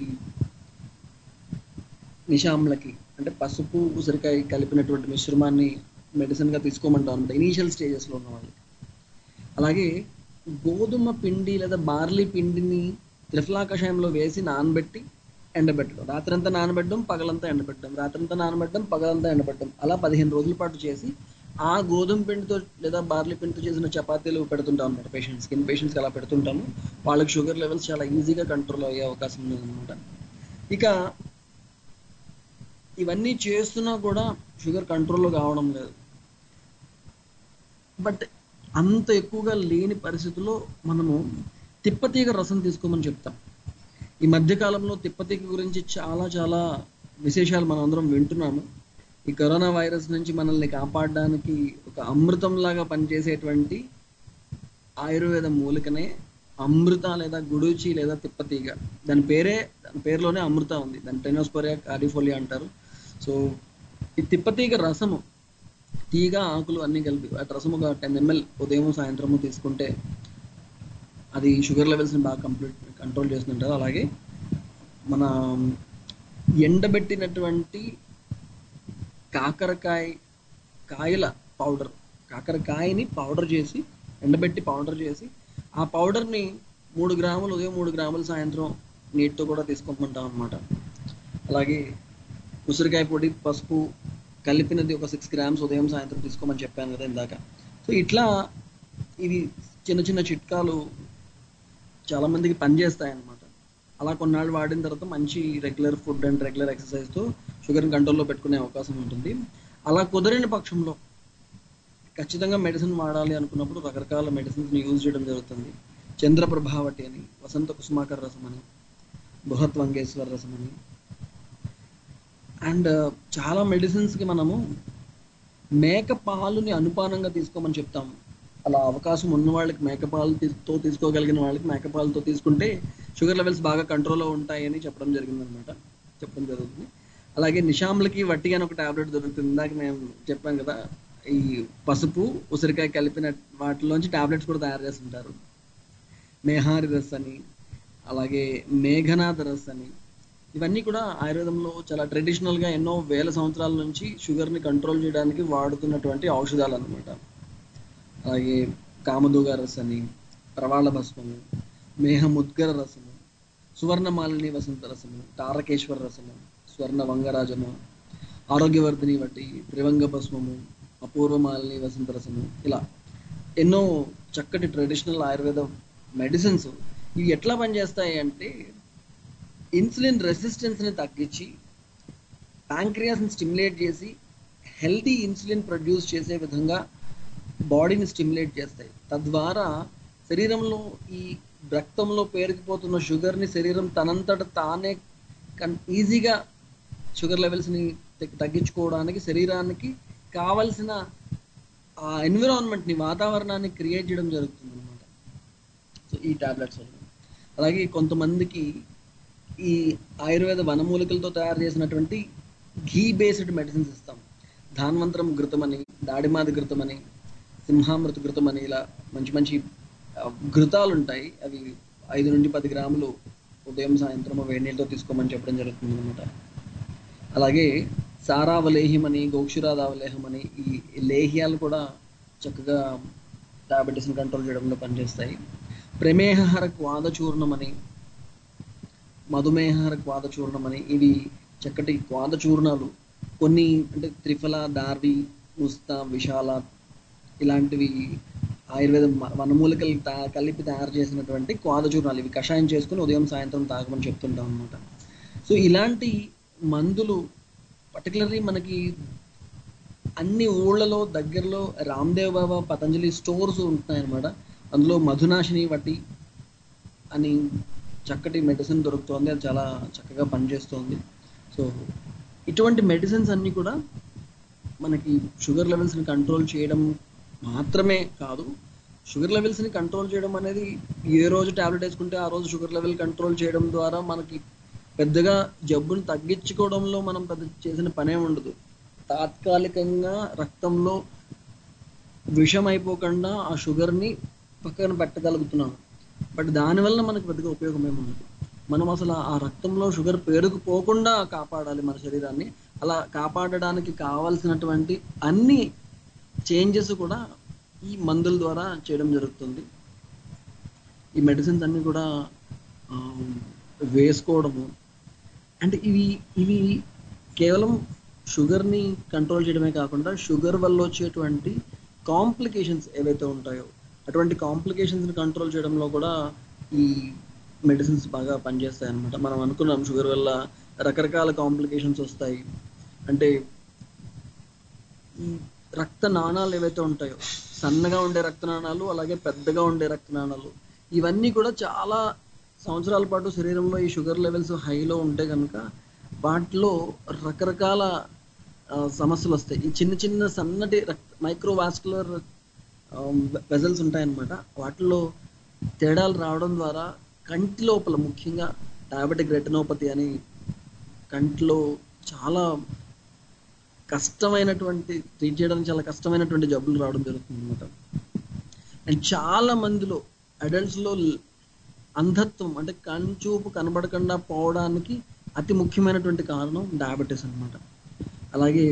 నిషాంలకి అంటే పసుపు ఉసిరికాయ కలిపినటువంటి మిశ్రమాన్ని మెడిసిన్గా తీసుకోమంటాం అనమాట ఇనీషియల్ స్టేజెస్లో ఉన్న వాళ్ళకి అలాగే గోధుమ పిండి లేదా బార్లీ పిండిని త్రిఫలా కషాయంలో వేసి నానబెట్టి ఎండబెట్టడం రాత్రంతా నానబెట్టడం పగలంతా ఎండబెట్టడం రాత్రంతా నానబెట్టడం పగలంతా ఎండబెట్టడం అలా పదిహేను రోజుల పాటు చేసి ఆ గోధుమ పిండితో లేదా బార్లీ పిండితో చేసిన చపాతీలు పెడుతుంటాం అనమాట పేషెంట్స్ స్కిన్ పేషెంట్స్కి అలా పెడుతుంటాము వాళ్ళకి షుగర్ లెవెల్స్ చాలా ఈజీగా కంట్రోల్ అయ్యే అవకాశం ఉంది అనమాట ఇక ఇవన్నీ చేస్తున్నా కూడా షుగర్ కంట్రోల్లో కావడం లేదు బట్ అంత ఎక్కువగా లేని పరిస్థితుల్లో మనము తిప్పతీగ రసం తీసుకోమని చెప్తాం ఈ మధ్య కాలంలో తిప్పతీగ గురించి చాలా చాలా విశేషాలు మనం అందరం వింటున్నాము ఈ కరోనా వైరస్ నుంచి మనల్ని కాపాడడానికి ఒక అమృతం లాగా పనిచేసేటువంటి ఆయుర్వేద మూలికనే అమృత లేదా గుడూచి లేదా తిప్పతీగ దాని పేరే దాని పేరులోనే అమృత ఉంది దాని టెనోస్పోరియా కార్డిఫోలియా అంటారు సో ఈ తిప్పతీగ రసము తీగ ఆకులు అన్ని కలిపి ఆ రసం ఒక టెన్ ఎంఎల్ ఉదయం సాయంత్రము తీసుకుంటే అది షుగర్ లెవెల్స్ని బాగా కంప్లీట్ కంట్రోల్ చేస్తుంటారు అలాగే మన ఎండబెట్టినటువంటి కాకరకాయ కాయల పౌడర్ కాకరకాయని పౌడర్ చేసి ఎండబెట్టి పౌడర్ చేసి ఆ పౌడర్ని మూడు గ్రాములు ఉదయం మూడు గ్రాములు సాయంత్రం నీటితో కూడా తీసుకోమంటాం అనమాట అలాగే ఉసిరికాయ పొడి పసుపు కలిపినది ఒక సిక్స్ గ్రామ్స్ ఉదయం సాయంత్రం తీసుకోమని చెప్పాను కదా ఇందాక సో ఇట్లా ఇవి చిన్న చిన్న చిట్కాలు చాలా మందికి పనిచేస్తాయి అన్నమాట అలా కొన్నాళ్ళు వాడిన తర్వాత మంచి రెగ్యులర్ ఫుడ్ అండ్ రెగ్యులర్ ఎక్సర్సైజ్తో షుగర్ని కంట్రోల్లో పెట్టుకునే అవకాశం ఉంటుంది అలా కుదరని పక్షంలో ఖచ్చితంగా మెడిసిన్ వాడాలి అనుకున్నప్పుడు రకరకాల మెడిసిన్స్ని యూజ్ చేయడం జరుగుతుంది చంద్ర ప్రభావటి అని వసంత కుసుమాకర్ రసం అని బృహత్ వంగేశ్వర రసం అని అండ్ చాలా మెడిసిన్స్కి మనము మేక పాలుని అనుపానంగా తీసుకోమని చెప్తాము అలా అవకాశం ఉన్న వాళ్ళకి మేకపాలు తో తీసుకోగలిగిన వాళ్ళకి మేకపాలతో తీసుకుంటే షుగర్ లెవెల్స్ బాగా కంట్రోల్లో ఉంటాయని చెప్పడం జరిగింది అనమాట చెప్పడం జరుగుతుంది అలాగే నిషాంలకి వట్టి అని ఒక టాబ్లెట్ దొరుకుతుంది ఇందాక నేను చెప్పాను కదా ఈ పసుపు ఉసిరికాయ కలిపిన వాటిలోంచి టాబ్లెట్స్ కూడా తయారు చేస్తుంటారు మేహారి రస్ అని అలాగే మేఘనాథ రస్ అని ఇవన్నీ కూడా ఆయుర్వేదంలో చాలా ట్రెడిషనల్గా ఎన్నో వేల సంవత్సరాల నుంచి షుగర్ని కంట్రోల్ చేయడానికి వాడుతున్నటువంటి ఔషధాలు అనమాట అలాగే కామదూగ రసని ప్రవాళ భస్మము మేహముద్గర రసము సువర్ణమాలిని వసంత రసము తారకేశ్వర రసము స్వర్ణ వంగరాజము ఆరోగ్యవర్ధిని వంటి త్రివంగ భస్మము అపూర్వమాలిని వసంత రసము ఇలా ఎన్నో చక్కటి ట్రెడిషనల్ ఆయుర్వేద మెడిసిన్స్ ఇవి ఎట్లా పనిచేస్తాయి అంటే ఇన్సులిన్ రెసిస్టెన్స్ని తగ్గించి ప్యాంక్రియాస్ని స్టిమ్యులేట్ చేసి హెల్తీ ఇన్సులిన్ ప్రొడ్యూస్ చేసే విధంగా బాడీని స్టిమ్యులేట్ చేస్తాయి తద్వారా శరీరంలో ఈ రక్తంలో పేరుకుపోతున్న షుగర్ని శరీరం తనంతట తానే కన్ ఈజీగా షుగర్ లెవెల్స్ని తగ్గించుకోవడానికి శరీరానికి కావలసిన ఆ ఎన్విరాన్మెంట్ని వాతావరణాన్ని క్రియేట్ చేయడం జరుగుతుంది అనమాట సో ఈ టాబ్లెట్స్ వల్ల అలాగే కొంతమందికి ఈ ఆయుర్వేద వనమూలికలతో తయారు చేసినటువంటి ఘీ బేస్డ్ మెడిసిన్స్ ఇస్తాం ధాన్వంతరం ఘృతం అని దాడిమాది ఘృతం అని సింహామృత ఘృతం అని ఇలా మంచి మంచి ఆ, ఘృతాలు ఉంటాయి అవి ఐదు నుండి పది గ్రాములు ఉదయం సాయంత్రం వేడి నీళ్ళతో తీసుకోమని చెప్పడం జరుగుతుంది అనమాట అలాగే సారావలేహ్యం అని గోక్షురాదావలేహం అని ఈ లేహ్యాలు కూడా చక్కగా డయాబెటీస్ని కంట్రోల్ చేయడంలో పనిచేస్తాయి ప్రమేహహర క్వాద చూర్ణం అని మధుమేహర క్వాద చూర్ణం అని ఇవి చక్కటి క్వాద చూర్ణాలు కొన్ని అంటే త్రిఫల దార్వి ముస్తా విశాల ఇలాంటివి ఆయుర్వేద మ- వనమూలికలు తా- కలిపి తయారు చేసినటువంటి క్వాద చూర్ణాలు ఇవి కషాయం చేసుకుని ఉదయం సాయంత్రం తాగమని చెప్తుంటాం అనమాట సో ఇలాంటి మందులు పర్టికులర్లీ మనకి అన్ని ఊళ్ళలో దగ్గరలో రామ్దేవ్ బాబా పతంజలి స్టోర్స్ ఉంటున్నాయన్నమాట అందులో మధునాశిని వట్టి అని చక్కటి మెడిసిన్ దొరుకుతోంది అది చాలా చక్కగా పనిచేస్తోంది సో ఇటువంటి మెడిసిన్స్ అన్నీ కూడా మనకి షుగర్ లెవెల్స్ని కంట్రోల్ చేయడం మాత్రమే కాదు షుగర్ లెవెల్స్ని కంట్రోల్ చేయడం అనేది ఏ రోజు టాబ్లెట్ వేసుకుంటే ఆ రోజు షుగర్ లెవెల్ కంట్రోల్ చేయడం ద్వారా మనకి పెద్దగా జబ్బుని తగ్గించుకోవడంలో మనం పెద్ద చేసిన పనే ఉండదు తాత్కాలికంగా రక్తంలో విషం అయిపోకుండా ఆ షుగర్ని పక్కన పెట్టగలుగుతున్నాం బట్ దానివల్ల మనకు పెద్దగా ఉపయోగం ఏముండదు మనం అసలు ఆ రక్తంలో షుగర్ పేరుకుపోకుండా కాపాడాలి మన శరీరాన్ని అలా కాపాడడానికి కావాల్సినటువంటి అన్ని చేంజెస్ కూడా ఈ మందుల ద్వారా చేయడం జరుగుతుంది ఈ మెడిసిన్స్ అన్ని కూడా ఆ, వేసుకోవడము అంటే ఇవి ఇవి కేవలం షుగర్ని కంట్రోల్ చేయడమే కాకుండా షుగర్ వల్ల వచ్చేటువంటి కాంప్లికేషన్స్ ఏవైతే ఉంటాయో అటువంటి కాంప్లికేషన్స్ని కంట్రోల్ చేయడంలో కూడా ఈ మెడిసిన్స్ బాగా పనిచేస్తాయి అన్నమాట మనం అనుకున్నాం షుగర్ వల్ల రకరకాల కాంప్లికేషన్స్ వస్తాయి అంటే ఈ రక్త నాణాలు ఏవైతే ఉంటాయో సన్నగా ఉండే రక్త నాణాలు అలాగే పెద్దగా ఉండే రక్త నాణాలు ఇవన్నీ కూడా చాలా సంవత్సరాల పాటు శరీరంలో ఈ షుగర్ లెవెల్స్ హైలో ఉంటే కనుక వాటిలో రకరకాల ఆ, సమస్యలు వస్తాయి ఈ చిన్న చిన్న సన్నటి రక్త మైక్రోవాస్కులర్ వెజల్స్ ఉంటాయన్నమాట వాటిలో తేడాలు రావడం ద్వారా కంటి లోపల ముఖ్యంగా డయాబెటిక్ రెటినోపతి అని కంటిలో చాలా కష్టమైనటువంటి ట్రీట్ చేయడానికి చాలా కష్టమైనటువంటి జబ్బులు రావడం జరుగుతుంది అనమాట అండ్ చాలా మందిలో adults లో ల్- అంధత్వం అంటే కన్చూపు కనబడకుండా పోవడానికి అతి ముఖ్యమైనటువంటి కారణం డయాబెటీస్ అన్నమాట అలాగే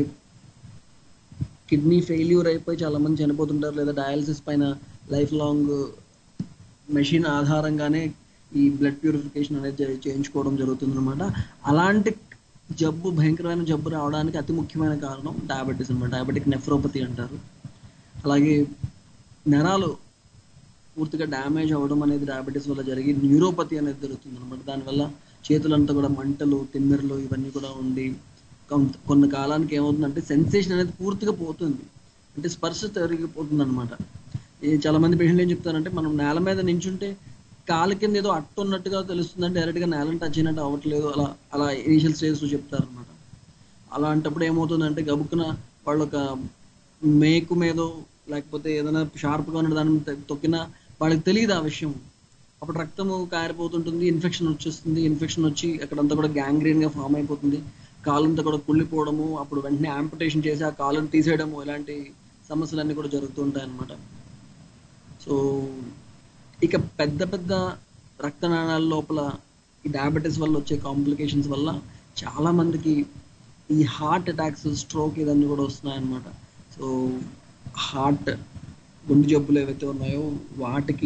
కిడ్నీ ఫెయిల్యూర్ అయిపోయి చాలా మంది చనిపోతుంటారు లేదా డయాలసిస్ పైన లైఫ్ లాంగ్ మెషిన్ ఆధారంగానే ఈ బ్లడ్ ప్యూరిఫికేషన్ అనేది చే- చేయించుకోవడం జరుగుతుంది అనమాట అలాంటి జబ్బు భయంకరమైన జబ్బు రావడానికి అతి ముఖ్యమైన కారణం డయాబెటీస్ అనమాట డయాబెటిక్ నెఫ్రోపతి అంటారు అలాగే నరాలు పూర్తిగా డ్యామేజ్ అవ్వడం అనేది డయాబెటీస్ వల్ల జరిగి న్యూరోపతి అనేది జరుగుతుంది అనమాట దానివల్ల చేతులంతా కూడా మంటలు తిమ్మెరలు ఇవన్నీ కూడా ఉండి కొంత కొన్ని కాలానికి ఏమవుతుందంటే సెన్సేషన్ అనేది పూర్తిగా పోతుంది అంటే స్పర్శ తరిగిపోతుంది అనమాట చాలా మంది పేషెంట్లు ఏం చెప్తారంటే మనం నేల మీద నించుంటే కాలు కింద ఏదో అట్టు ఉన్నట్టుగా తెలుస్తుందంటే డైరెక్ట్గా నేలను టచ్ అయినట్టు అవ్వట్లేదు అలా అలా ఇనిషియల్ స్టేజ్లో చెప్తారు అనమాట అలాంటప్పుడు ఏమవుతుందంటే గబుక్కున వాళ్ళు ఒక మేకు మీదో లేకపోతే ఏదైనా షార్ప్గా ఉన్న దాని మీద తొక్కినా వాళ్ళకి తెలియదు ఆ విషయం అప్పుడు రక్తము కారిపోతుంటుంది ఇన్ఫెక్షన్ వచ్చేస్తుంది ఇన్ఫెక్షన్ వచ్చి అక్కడంతా కూడా గ్యాంగ్రీన్ గా ఫామ్ అయిపోతుంది కాలంతా కూడా కుళ్ళిపోవడము అప్పుడు వెంటనే యాంపిటేషన్ చేసి ఆ కాలుని తీసేయడము ఇలాంటి సమస్యలన్నీ కూడా జరుగుతూ ఉంటాయి అన్నమాట సో ఇక పెద్ద పెద్ద రక్తనాళాల లోపల ఈ డయాబెటీస్ వల్ల వచ్చే కాంప్లికేషన్స్ వల్ల చాలా మందికి ఈ హార్ట్ అటాక్స్ స్ట్రోక్ ఇవన్నీ కూడా వస్తున్నాయన్నమాట సో హార్ట్ గుండె జబ్బులు ఏవైతే ఉన్నాయో వాటికి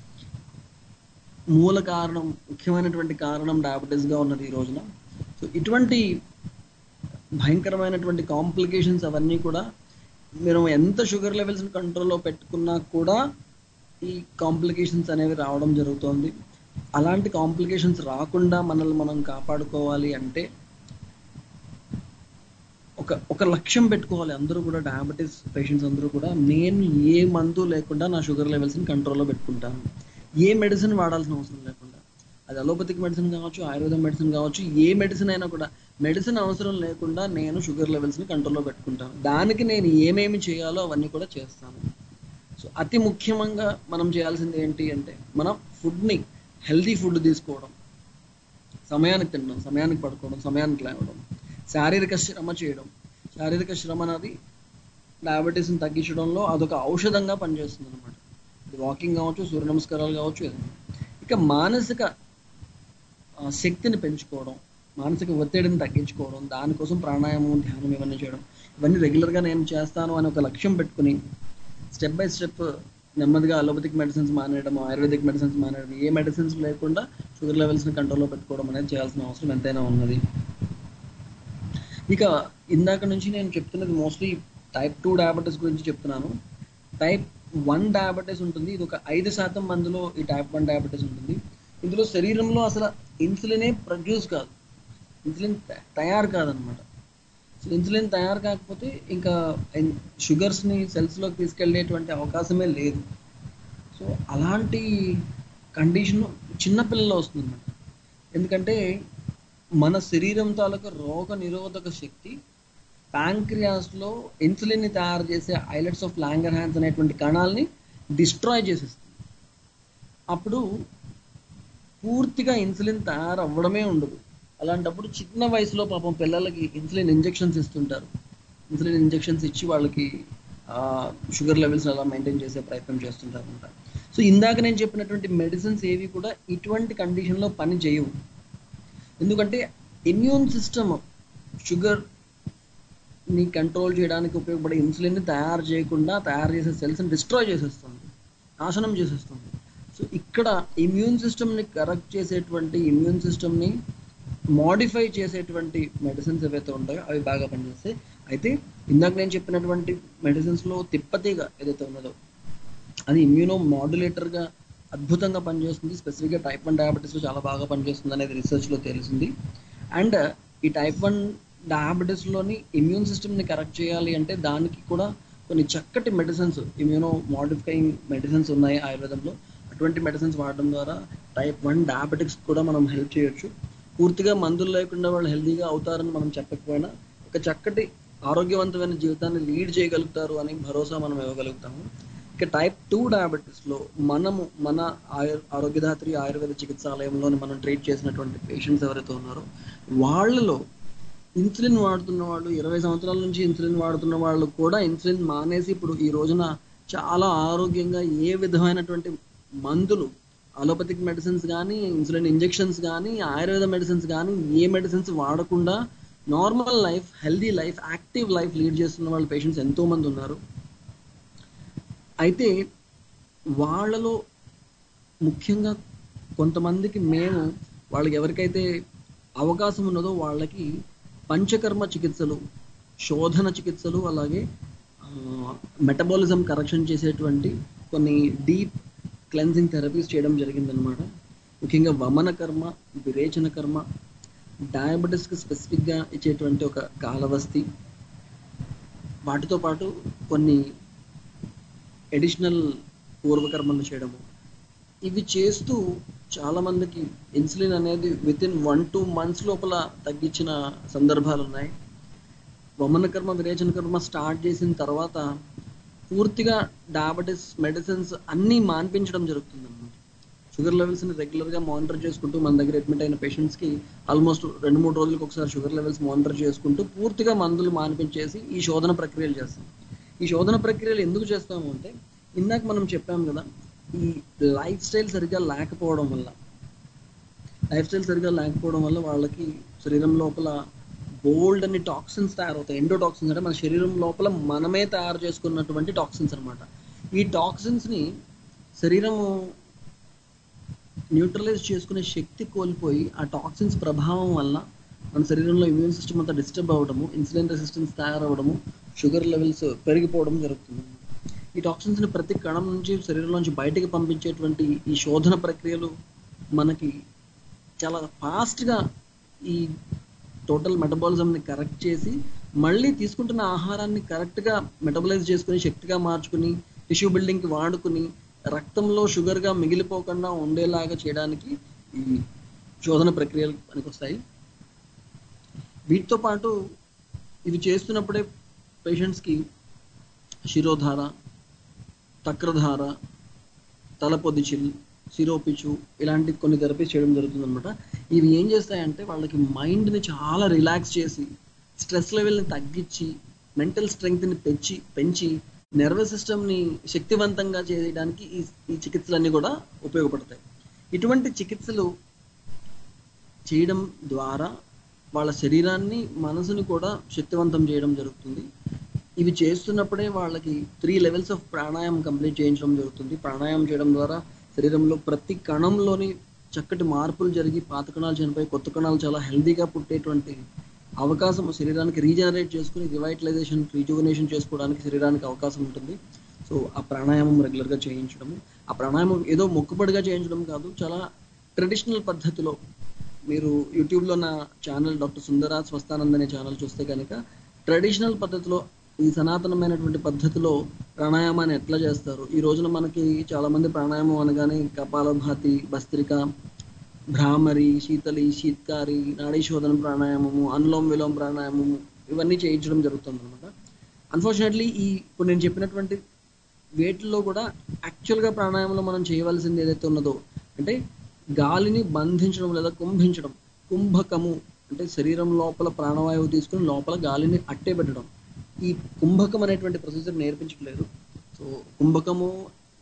మూల కారణం ముఖ్యమైనటువంటి కారణం diabetes గా ఉన్నది ఈ రోజున సో ఇటువంటి భయంకరమైనటువంటి కాంప్లికేషన్స్ అవన్నీ కూడా మీరు ఎంత షుగర్ లెవెల్స్ కంట్రోల్లో పెట్టుకున్నా కూడా ఈ కాంప్లికేషన్స్ అనేవి రావడం జరుగుతోంది అలాంటి కాంప్లికేషన్స్ రాకుండా మనల్ని మనం కాపాడుకోవాలి అంటే ఒక ఒక లక్ష్యం పెట్టుకోవాలి అందరూ కూడా డయాబెటీస్ పేషెంట్స్ అందరూ కూడా నేను ఏ మందు లేకుండా నా షుగర్ లెవెల్స్ని కంట్రోల్లో పెట్టుకుంటాను ఏ మెడిసిన్ వాడాల్సిన అవసరం లేకుండా అది అలోపతిక్ మెడిసిన్ కావచ్చు ఆయుర్వేద మెడిసిన్ కావచ్చు ఏ మెడిసిన్ అయినా కూడా మెడిసిన్ అవసరం లేకుండా నేను షుగర్ లెవెల్స్ని కంట్రోల్లో పెట్టుకుంటాను దానికి నేను ఏమేమి చేయాలో అవన్నీ కూడా చేస్తాను సో అతి ముఖ్యంగా మనం చేయాల్సింది ఏంటి అంటే మనం ఫుడ్ని హెల్తీ ఫుడ్ తీసుకోవడం సమయానికి తినడం సమయానికి పడుకోవడం సమయానికి లేవడం శారీరక శ్రమ చేయడం శారీరక శ్రమ అనేది డయాబెటీస్ని తగ్గించడంలో అదొక ఔషధంగా పనిచేస్తుంది అనమాట ఇది వాకింగ్ కావచ్చు సూర్య నమస్కారాలు కావచ్చు ఏదైనా ఇక మానసిక ఆ, శక్తిని పెంచుకోవడం మానసిక ఒత్తిడిని తగ్గించుకోవడం దానికోసం ప్రాణాయామం ధ్యానం ఇవన్నీ చేయడం ఇవన్నీ రెగ్యులర్గా నేను చేస్తాను అని ఒక లక్ష్యం పెట్టుకుని స్టెప్ బై స్టెప్ నెమ్మదిగా అలోపతిక్ మెడిసిన్స్ మానేయడం ఆయుర్వేదిక్ మెడిసిన్స్ మానేయడం ఏ మెడిసిన్స్ లేకుండా షుగర్ లెవెల్స్ని కంట్రోల్లో పెట్టుకోవడం అనేది చేయాల్సిన అవసరం ఎంతైనా ఉన్నది ఇక ఇందాక నుంచి నేను చెప్తున్నది మోస్ట్లీ టైప్ టూ డయాబెటీస్ గురించి చెప్తున్నాను టైప్ వన్ డయాబెటీస్ ఉంటుంది ఇది ఒక ఐదు శాతం మందిలో ఈ టైప్ వన్ డయాబెటీస్ ఉంటుంది ఇందులో శరీరంలో అసలు ఇన్సులినే ప్రొడ్యూస్ కాదు ఇన్సులిన్ త- తయారు కాదనమాట సో ఇన్సులిన్ తయారు కాకపోతే ఇంకా షుగర్స్ని సెల్స్లోకి తీసుకెళ్ళేటువంటి అవకాశమే లేదు సో అలాంటి కండిషన్ చిన్నపిల్లల్లో వస్తుంది అనమాట ఎందుకంటే మన శరీరం తాలూకా రోగ నిరోధక శక్తి ప్యాంక్రియాస్లో ఇన్సులిన్ని తయారు చేసే ఐలెట్స్ ఆఫ్ లాంగర్ హ్యాండ్స్ అనేటువంటి కణాలని డిస్ట్రాయ్ చేసేస్తుంది అప్పుడు పూర్తిగా ఇన్సులిన్ తయారు అవ్వడమే ఉండదు అలాంటప్పుడు చిన్న వయసులో పాపం పిల్లలకి ఇన్సులిన్ ఇంజెక్షన్స్ ఇస్తుంటారు ఇన్సులిన్ ఇంజెక్షన్స్ ఇచ్చి వాళ్ళకి షుగర్ లెవెల్స్ అలా మెయింటైన్ చేసే ప్రయత్నం చేస్తుంటారు అనమాట సో ఇందాక నేను చెప్పినటువంటి మెడిసిన్స్ ఏవి కూడా ఇటువంటి కండిషన్లో పని చేయవు ఎందుకంటే ఇమ్యూన్ సిస్టమ్ షుగర్ ని కంట్రోల్ చేయడానికి ఉపయోగపడే ఇన్సులిన్ ని తయారు చేయకుండా తయారు చేసే సెల్స్ ని డిస్ట్రాయ్ చేసేస్తుంది నాశనం చేసేస్తుంది సో ఇక్కడ ఇమ్యూన్ సిస్టమ్ ని కరెక్ట్ చేసేటువంటి ఇమ్యూన్ సిస్టమ్ ని మోడిఫై చేసేటువంటి మెడిసిన్స్ ఏవైతే ఉంటాయో అవి బాగా పనిచేస్తాయి అయితే ఇందాక నేను చెప్పినటువంటి మెడిసిన్స్ లో తిప్పతీగ ఏదైతే ఉన్నదో అది ఇమ్యూనో మాడ్యులేటర్ గా అద్భుతంగా పనిచేస్తుంది స్పెసిఫిక్ గా టైప్ వన్ డయాబెటీస్ లో చాలా బాగా పనిచేస్తుంది అనేది రీసెర్చ్ లో తెలిసింది అండ్ ఈ టైప్ వన్ డయాబెటీస్ లోని ఇమ్యూన్ సిస్టమ్ ని కరెక్ట్ చేయాలి అంటే దానికి కూడా కొన్ని చక్కటి మెడిసిన్స్ ఇమ్యూనో మాడిఫైయింగ్ మెడిసిన్స్ ఉన్నాయి ఆయుర్వేదంలో అటువంటి మెడిసిన్స్ వాడడం ద్వారా టైప్ వన్ డయాబెటిక్స్ కూడా మనం హెల్ప్ చేయొచ్చు పూర్తిగా మందులు లేకుండా వాళ్ళు హెల్తీగా అవుతారని మనం చెప్పకపోయినా ఒక చక్కటి ఆరోగ్యవంతమైన జీవితాన్ని లీడ్ చేయగలుగుతారు అని భరోసా మనం ఇవ్వగలుగుతాము ఇక టైప్ టూ డయాబెటీస్లో మనము మన ఆయు ఆరోగ్యదాత్రి ఆయుర్వేద చికిత్సాలయంలోని మనం ట్రీట్ చేసినటువంటి పేషెంట్స్ ఎవరైతే ఉన్నారో వాళ్ళలో ఇన్సులిన్ వాడుతున్న వాళ్ళు ఇరవై సంవత్సరాల నుంచి ఇన్సులిన్ వాడుతున్న వాళ్ళు కూడా ఇన్సులిన్ మానేసి ఇప్పుడు ఈ రోజున చాలా ఆరోగ్యంగా ఏ విధమైనటువంటి మందులు అలోపతిక్ మెడిసిన్స్ కానీ ఇన్సులిన్ ఇంజెక్షన్స్ కానీ ఆయుర్వేద మెడిసిన్స్ కానీ ఏ మెడిసిన్స్ వాడకుండా normal life healthy life active life lead చేస్తున్న వాళ్ళ పేషెంట్స్ ఎంతో మంది ఉన్నారు అయితే వాళ్ళలో ముఖ్యంగా కొంతమందికి మేము వాళ్ళకి ఎవరికైతే అవకాశం ఉన్నదో వాళ్ళకి పంచకర్మ చికిత్సలు శోధన చికిత్సలు అలాగే మెటబాలిజం కరెక్షన్ చేసేటువంటి కొన్ని డీప్ క్లెన్సింగ్ థెరపీస్ చేయడం జరిగిందనమాట ముఖ్యంగా వమన కర్మ విరేచన కర్మ డయాబెటీస్కి స్పెసిఫిక్గా ఇచ్చేటువంటి ఒక కాలవస్తి వాటితో పాటు కొన్ని ఎడిషనల్ పూర్వకర్మలు చేయడము ఇవి చేస్తూ చాలా మందికి ఇన్సులిన్ అనేది within one two months లోపల తగ్గించిన సందర్భాలు ఉన్నాయి వమన కర్మ విరేచన కర్మ స్టార్ట్ చేసిన తర్వాత పూర్తిగా డయాబెటీస్ మెడిసిన్స్ అన్నీ మాన్పించడం జరుగుతుంది అన్నమాట షుగర్ లెవెల్స్ని రెగ్యులర్గా మానిటర్ చేసుకుంటూ మన దగ్గర అడ్మిట్ అయిన పేషెంట్స్కి ఆల్మోస్ట్ రెండు మూడు రోజులకు ఒకసారి షుగర్ లెవెల్స్ మానిటర్ చేసుకుంటూ పూర్తిగా మందులు మాన్పించేసి ఈ శోధన ప్రక్రియలు చేస్తాం ఈ శోధన ప్రక్రియలు ఎందుకు చేస్తాము అంటే ఇందాక మనం చెప్పాం కదా ఈ లైఫ్ స్టైల్ సరిగ్గా లేకపోవడం వల్ల లైఫ్ స్టైల్ సరిగ్గా లేకపోవడం వల్ల వాళ్ళకి శరీరం లోపల బోల్డ్ అన్ని టాక్సిన్స్ తయారవుతాయి ఎండో టాక్సిన్స్ అంటే మన శరీరం లోపల మనమే తయారు చేసుకున్నటువంటి టాక్సిన్స్ అన్నమాట ఈ టాక్సిన్స్ ని శరీరము న్యూట్రలైజ్ చేసుకునే శక్తి కోల్పోయి ఆ టాక్సిన్స్ ప్రభావం వల్ల మన శరీరంలో ఇమ్యూన్ సిస్టమ్ అంతా డిస్టర్బ్ అవ్వడము ఇన్సులిన్ రెసిస్టెన్స్ తయారవడము షుగర్ లెవెల్స్ పెరిగిపోవడం జరుగుతుంది ఈ టాక్సిన్స్ ని ప్రతి కణం నుంచి శరీరం నుంచి బయటికి పంపించేటువంటి ఈ శోధన ప్రక్రియలు మనకి చాలా ఫాస్ట్ గా ఈ టోటల్ మెటబాలిజం ని కరెక్ట్ చేసి మళ్ళీ తీసుకుంటున్న ఆహారాన్ని కరెక్ట్ గా మెటబలైజ్ చేసుకుని శక్తిగా మార్చుకుని టిష్యూ బిల్డింగ్ కి వాడుకుని రక్తంలో షుగర్ గా మిగిలిపోకుండా ఉండేలాగా చేయడానికి ఈ శోధన ప్రక్రియలు పనికొస్తాయి వీటితో పాటు ఇవి చేస్తున్నప్పుడే పేషెంట్స్ కి శిరోధార తక్రధార తలపొదిచిల్ సిరోపిచు ఇలాంటి కొన్ని థెరపీస్ చేయడం జరుగుతుంది అనమాట ఇవి ఏం చేస్తాయంటే వాళ్ళకి మైండ్ని చాలా రిలాక్స్ చేసి స్ట్రెస్ లెవెల్ని తగ్గించి మెంటల్ స్ట్రెంగ్త్ని పెంచి పెంచి నర్వస్ సిస్టమ్ని శక్తివంతంగా చేయడానికి ఈ ఈ చికిత్సలన్నీ కూడా ఉపయోగపడతాయి ఇటువంటి చికిత్సలు చేయడం ద్వారా వాళ్ళ శరీరాన్ని మనసుని కూడా శక్తివంతం చేయడం జరుగుతుంది ఇవి చేస్తున్నప్పుడే వాళ్ళకి three levels of pranayama complete చేయించడం జరుగుతుంది ప్రాణాయామం చేయడం ద్వారా శరీరంలో ప్రతి కణంలోని చక్కటి మార్పులు జరిగి పాత కణాలు చనిపోయి కొత్త కణాలు చాలా హెల్దీగా పుట్టేటువంటి అవకాశం శరీరానికి రీజనరేట్ చేసుకుని రివైటలైజేషన్ రీజువనేషన్ చేసుకోవడానికి శరీరానికి అవకాశం ఉంటుంది సో ఆ ప్రాణాయామం రెగ్యులర్గా చేయించడము ఆ ప్రాణాయామం ఏదో మొక్కుబడిగా చేయించడం కాదు చాలా ట్రెడిషనల్ పద్ధతిలో మీరు యూట్యూబ్లో నా ఛానల్ డాక్టర్ సుందరాజ్ స్వస్థానంద్ అనే ఛానల్ చూస్తే కనుక ట్రెడిషనల్ పద్ధతిలో ఈ సనాతనమైనటువంటి పద్ధతిలో ప్రాణాయామాన్ని ఎట్లా చేస్తారు ఈ రోజున మనకి చాలా మంది ప్రాణాయామం అనగానే కపాలభాతి భస్త్రిక భ్రామరి శీతలి శీత్కారి నాడీ శోధన ప్రాణాయామము అనులోమ విలోమ ప్రాణాయామము ఇవన్నీ చేయించడం జరుగుతుంది అనమాట అన్ఫార్చునేట్లీ ఈ ఇప్పుడు నేను చెప్పినటువంటి వేటిల్లో కూడా యాక్చువల్గా ప్రాణాయామంలో మనం చేయవలసింది ఏదైతే ఉన్నదో అంటే గాలిని బంధించడం లేదా కుంభించడం కుంభకము అంటే శరీరం లోపల ప్రాణవాయువు తీసుకుని లోపల గాలిని అట్టే పెట్టడం ఈ కుంభకం అనేటువంటి ప్రొసీజర్ నేర్పించట్లేదు సో కుంభకము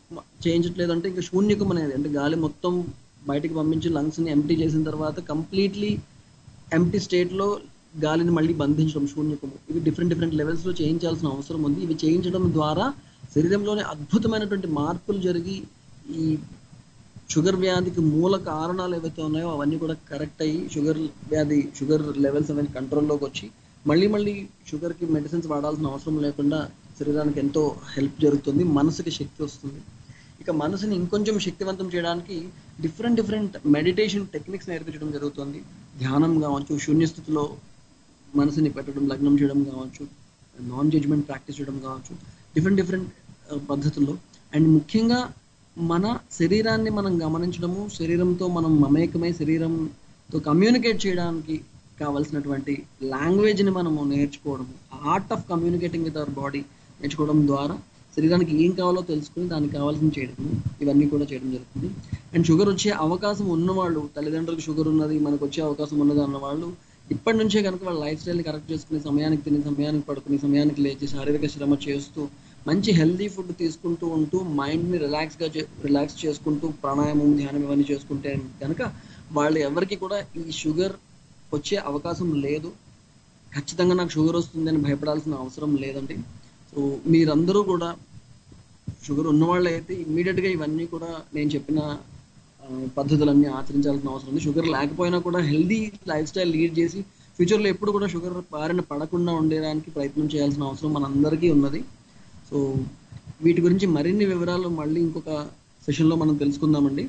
మ- చేయించట్లేదు అంటే ఇంకా శూన్యకం అనేది అంటే గాలి మొత్తం బయటికి పంపించి లంగ్స్ని ఎంటీ చేసిన తర్వాత కంప్లీట్లీ ఎంటీ స్టేట్లో గాలిని మళ్ళీ బంధించడం శూన్యకము ఇవి డిఫరెంట్ డిఫరెంట్ లెవెల్స్లో చేయించాల్సిన అవసరం ఉంది ఇవి చేయించడం ద్వారా శరీరంలోని అద్భుతమైనటువంటి మార్పులు జరిగి ఈ షుగర్ వ్యాధికి మూల కారణాలు ఏవైతే ఉన్నాయో అవన్నీ కూడా కరెక్ట్ అయ్యి షుగర్ వ్యాధి షుగర్ లెవెల్స్ అవన్నీ కంట్రోల్లోకి వచ్చి మళ్ళీ మళ్ళీ షుగర్కి మెడిసిన్స్ వాడాల్సిన అవసరం లేకుండా శరీరానికి ఎంతో హెల్ప్ జరుగుతుంది మనసుకి శక్తి వస్తుంది ఇక మనసుని ఇంకొంచెం శక్తివంతం చేయడానికి డిఫరెంట్ డిఫరెంట్ మెడిటేషన్ టెక్నిక్స్ నేర్పించడం జరుగుతుంది ధ్యానం కావచ్చు శూన్య స్థితిలో మనసుని పెట్టడం లగ్నం చేయడం కావచ్చు నాన్ జడ్జ్మెంట్ ప్రాక్టీస్ చేయడం కావచ్చు డిఫరెంట్ డిఫరెంట్ పద్ధతుల్లో అండ్ ముఖ్యంగా మన శరీరాన్ని మనం గమనించడము శరీరంతో మనం మమేకమై శరీరంతో కమ్యూనికేట్ చేయడానికి కావాల్సినటువంటి లాంగ్వేజ్ని మనము నేర్చుకోవడము art of communicating with our body నేర్చుకోవడం ద్వారా శరీరానికి ఏం కావాలో తెలుసుకుని దానికి కావాల్సిన చేయడం ఇవన్నీ కూడా చేయడం జరుగుతుంది అండ్ షుగర్ వచ్చే అవకాశం ఉన్నవాళ్ళు తల్లిదండ్రులకు షుగర్ ఉన్నది మనకు వచ్చే అవకాశం ఉన్నది అన్న వాళ్ళు ఇప్పటి నుంచే కనుక వాళ్ళ లైఫ్ స్టైల్ని కరెక్ట్ చేసుకుని సమయానికి తిని సమయానికి పడుకుని సమయానికి లేచి శారీరక శ్రమ చేస్తూ మంచి హెల్దీ ఫుడ్ తీసుకుంటూ ఉంటూ మైండ్ని రిలాక్స్గా రిలాక్స్ చేసుకుంటూ ప్రాణాయామం ధ్యానం ఇవన్నీ చేసుకుంటే కనుక వాళ్ళు ఎవరికి కూడా ఈ షుగర్ వచ్చే అవకాశం లేదు ఖచ్చితంగా నాకు షుగర్ వస్తుందని భయపడాల్సిన అవసరం లేదండి సో మీరందరూ కూడా షుగర్ ఉన్నవాళ్ళు అయితే ఇమ్మీడియట్గా ఇవన్నీ కూడా నేను చెప్పిన ఆ, పద్ధతులన్నీ ఆచరించాల్సిన అవసరం ఉంది షుగర్ లేకపోయినా కూడా హెల్దీ లైఫ్ స్టైల్ లీడ్ చేసి ఫ్యూచర్లో ఎప్పుడు కూడా షుగర్ బారిన పడకుండా ఉండడానికి ప్రయత్నం చేయాల్సిన అవసరం మనందరికీ ఉన్నది సో వీటి గురించి మరిన్ని వివరాలు మళ్ళీ ఇంకొక సెషన్లో మనం తెలుసుకుందామండి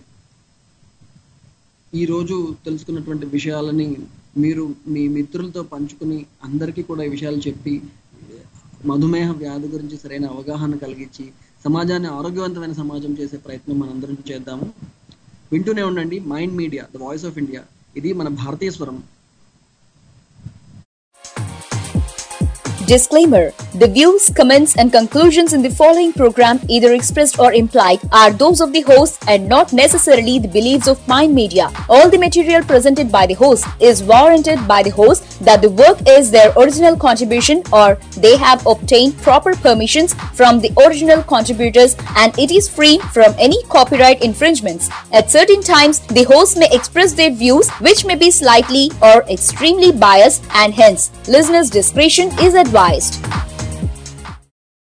ఈ రోజు తెలుసుకున్నటువంటి విషయాలని మీరు మీ మిత్రులతో పంచుకుని అందరికీ కూడా ఈ విషయాలు చెప్పి మధుమేహ వ్యాధి గురించి సరైన అవగాహన కలిగించి సమాజాన్ని ఆరోగ్యవంతమైన సమాజం చేసే ప్రయత్నం మనందరం చేద్దాము వింటూనే ఉండండి mind media the voice of India ఇది మన భారతీయ స్వరం Disclaimer The views, comments, and conclusions in the following program, either expressed or implied, are those of the host and not necessarily the beliefs of Mind Media. All the material presented by the host is warranted by the host that the work is their original contribution or they have obtained proper permissions from the original contributors and it is free from any copyright infringements. At certain times, the host may express their views which may be slightly or extremely biased and hence listeners' discretion is advised.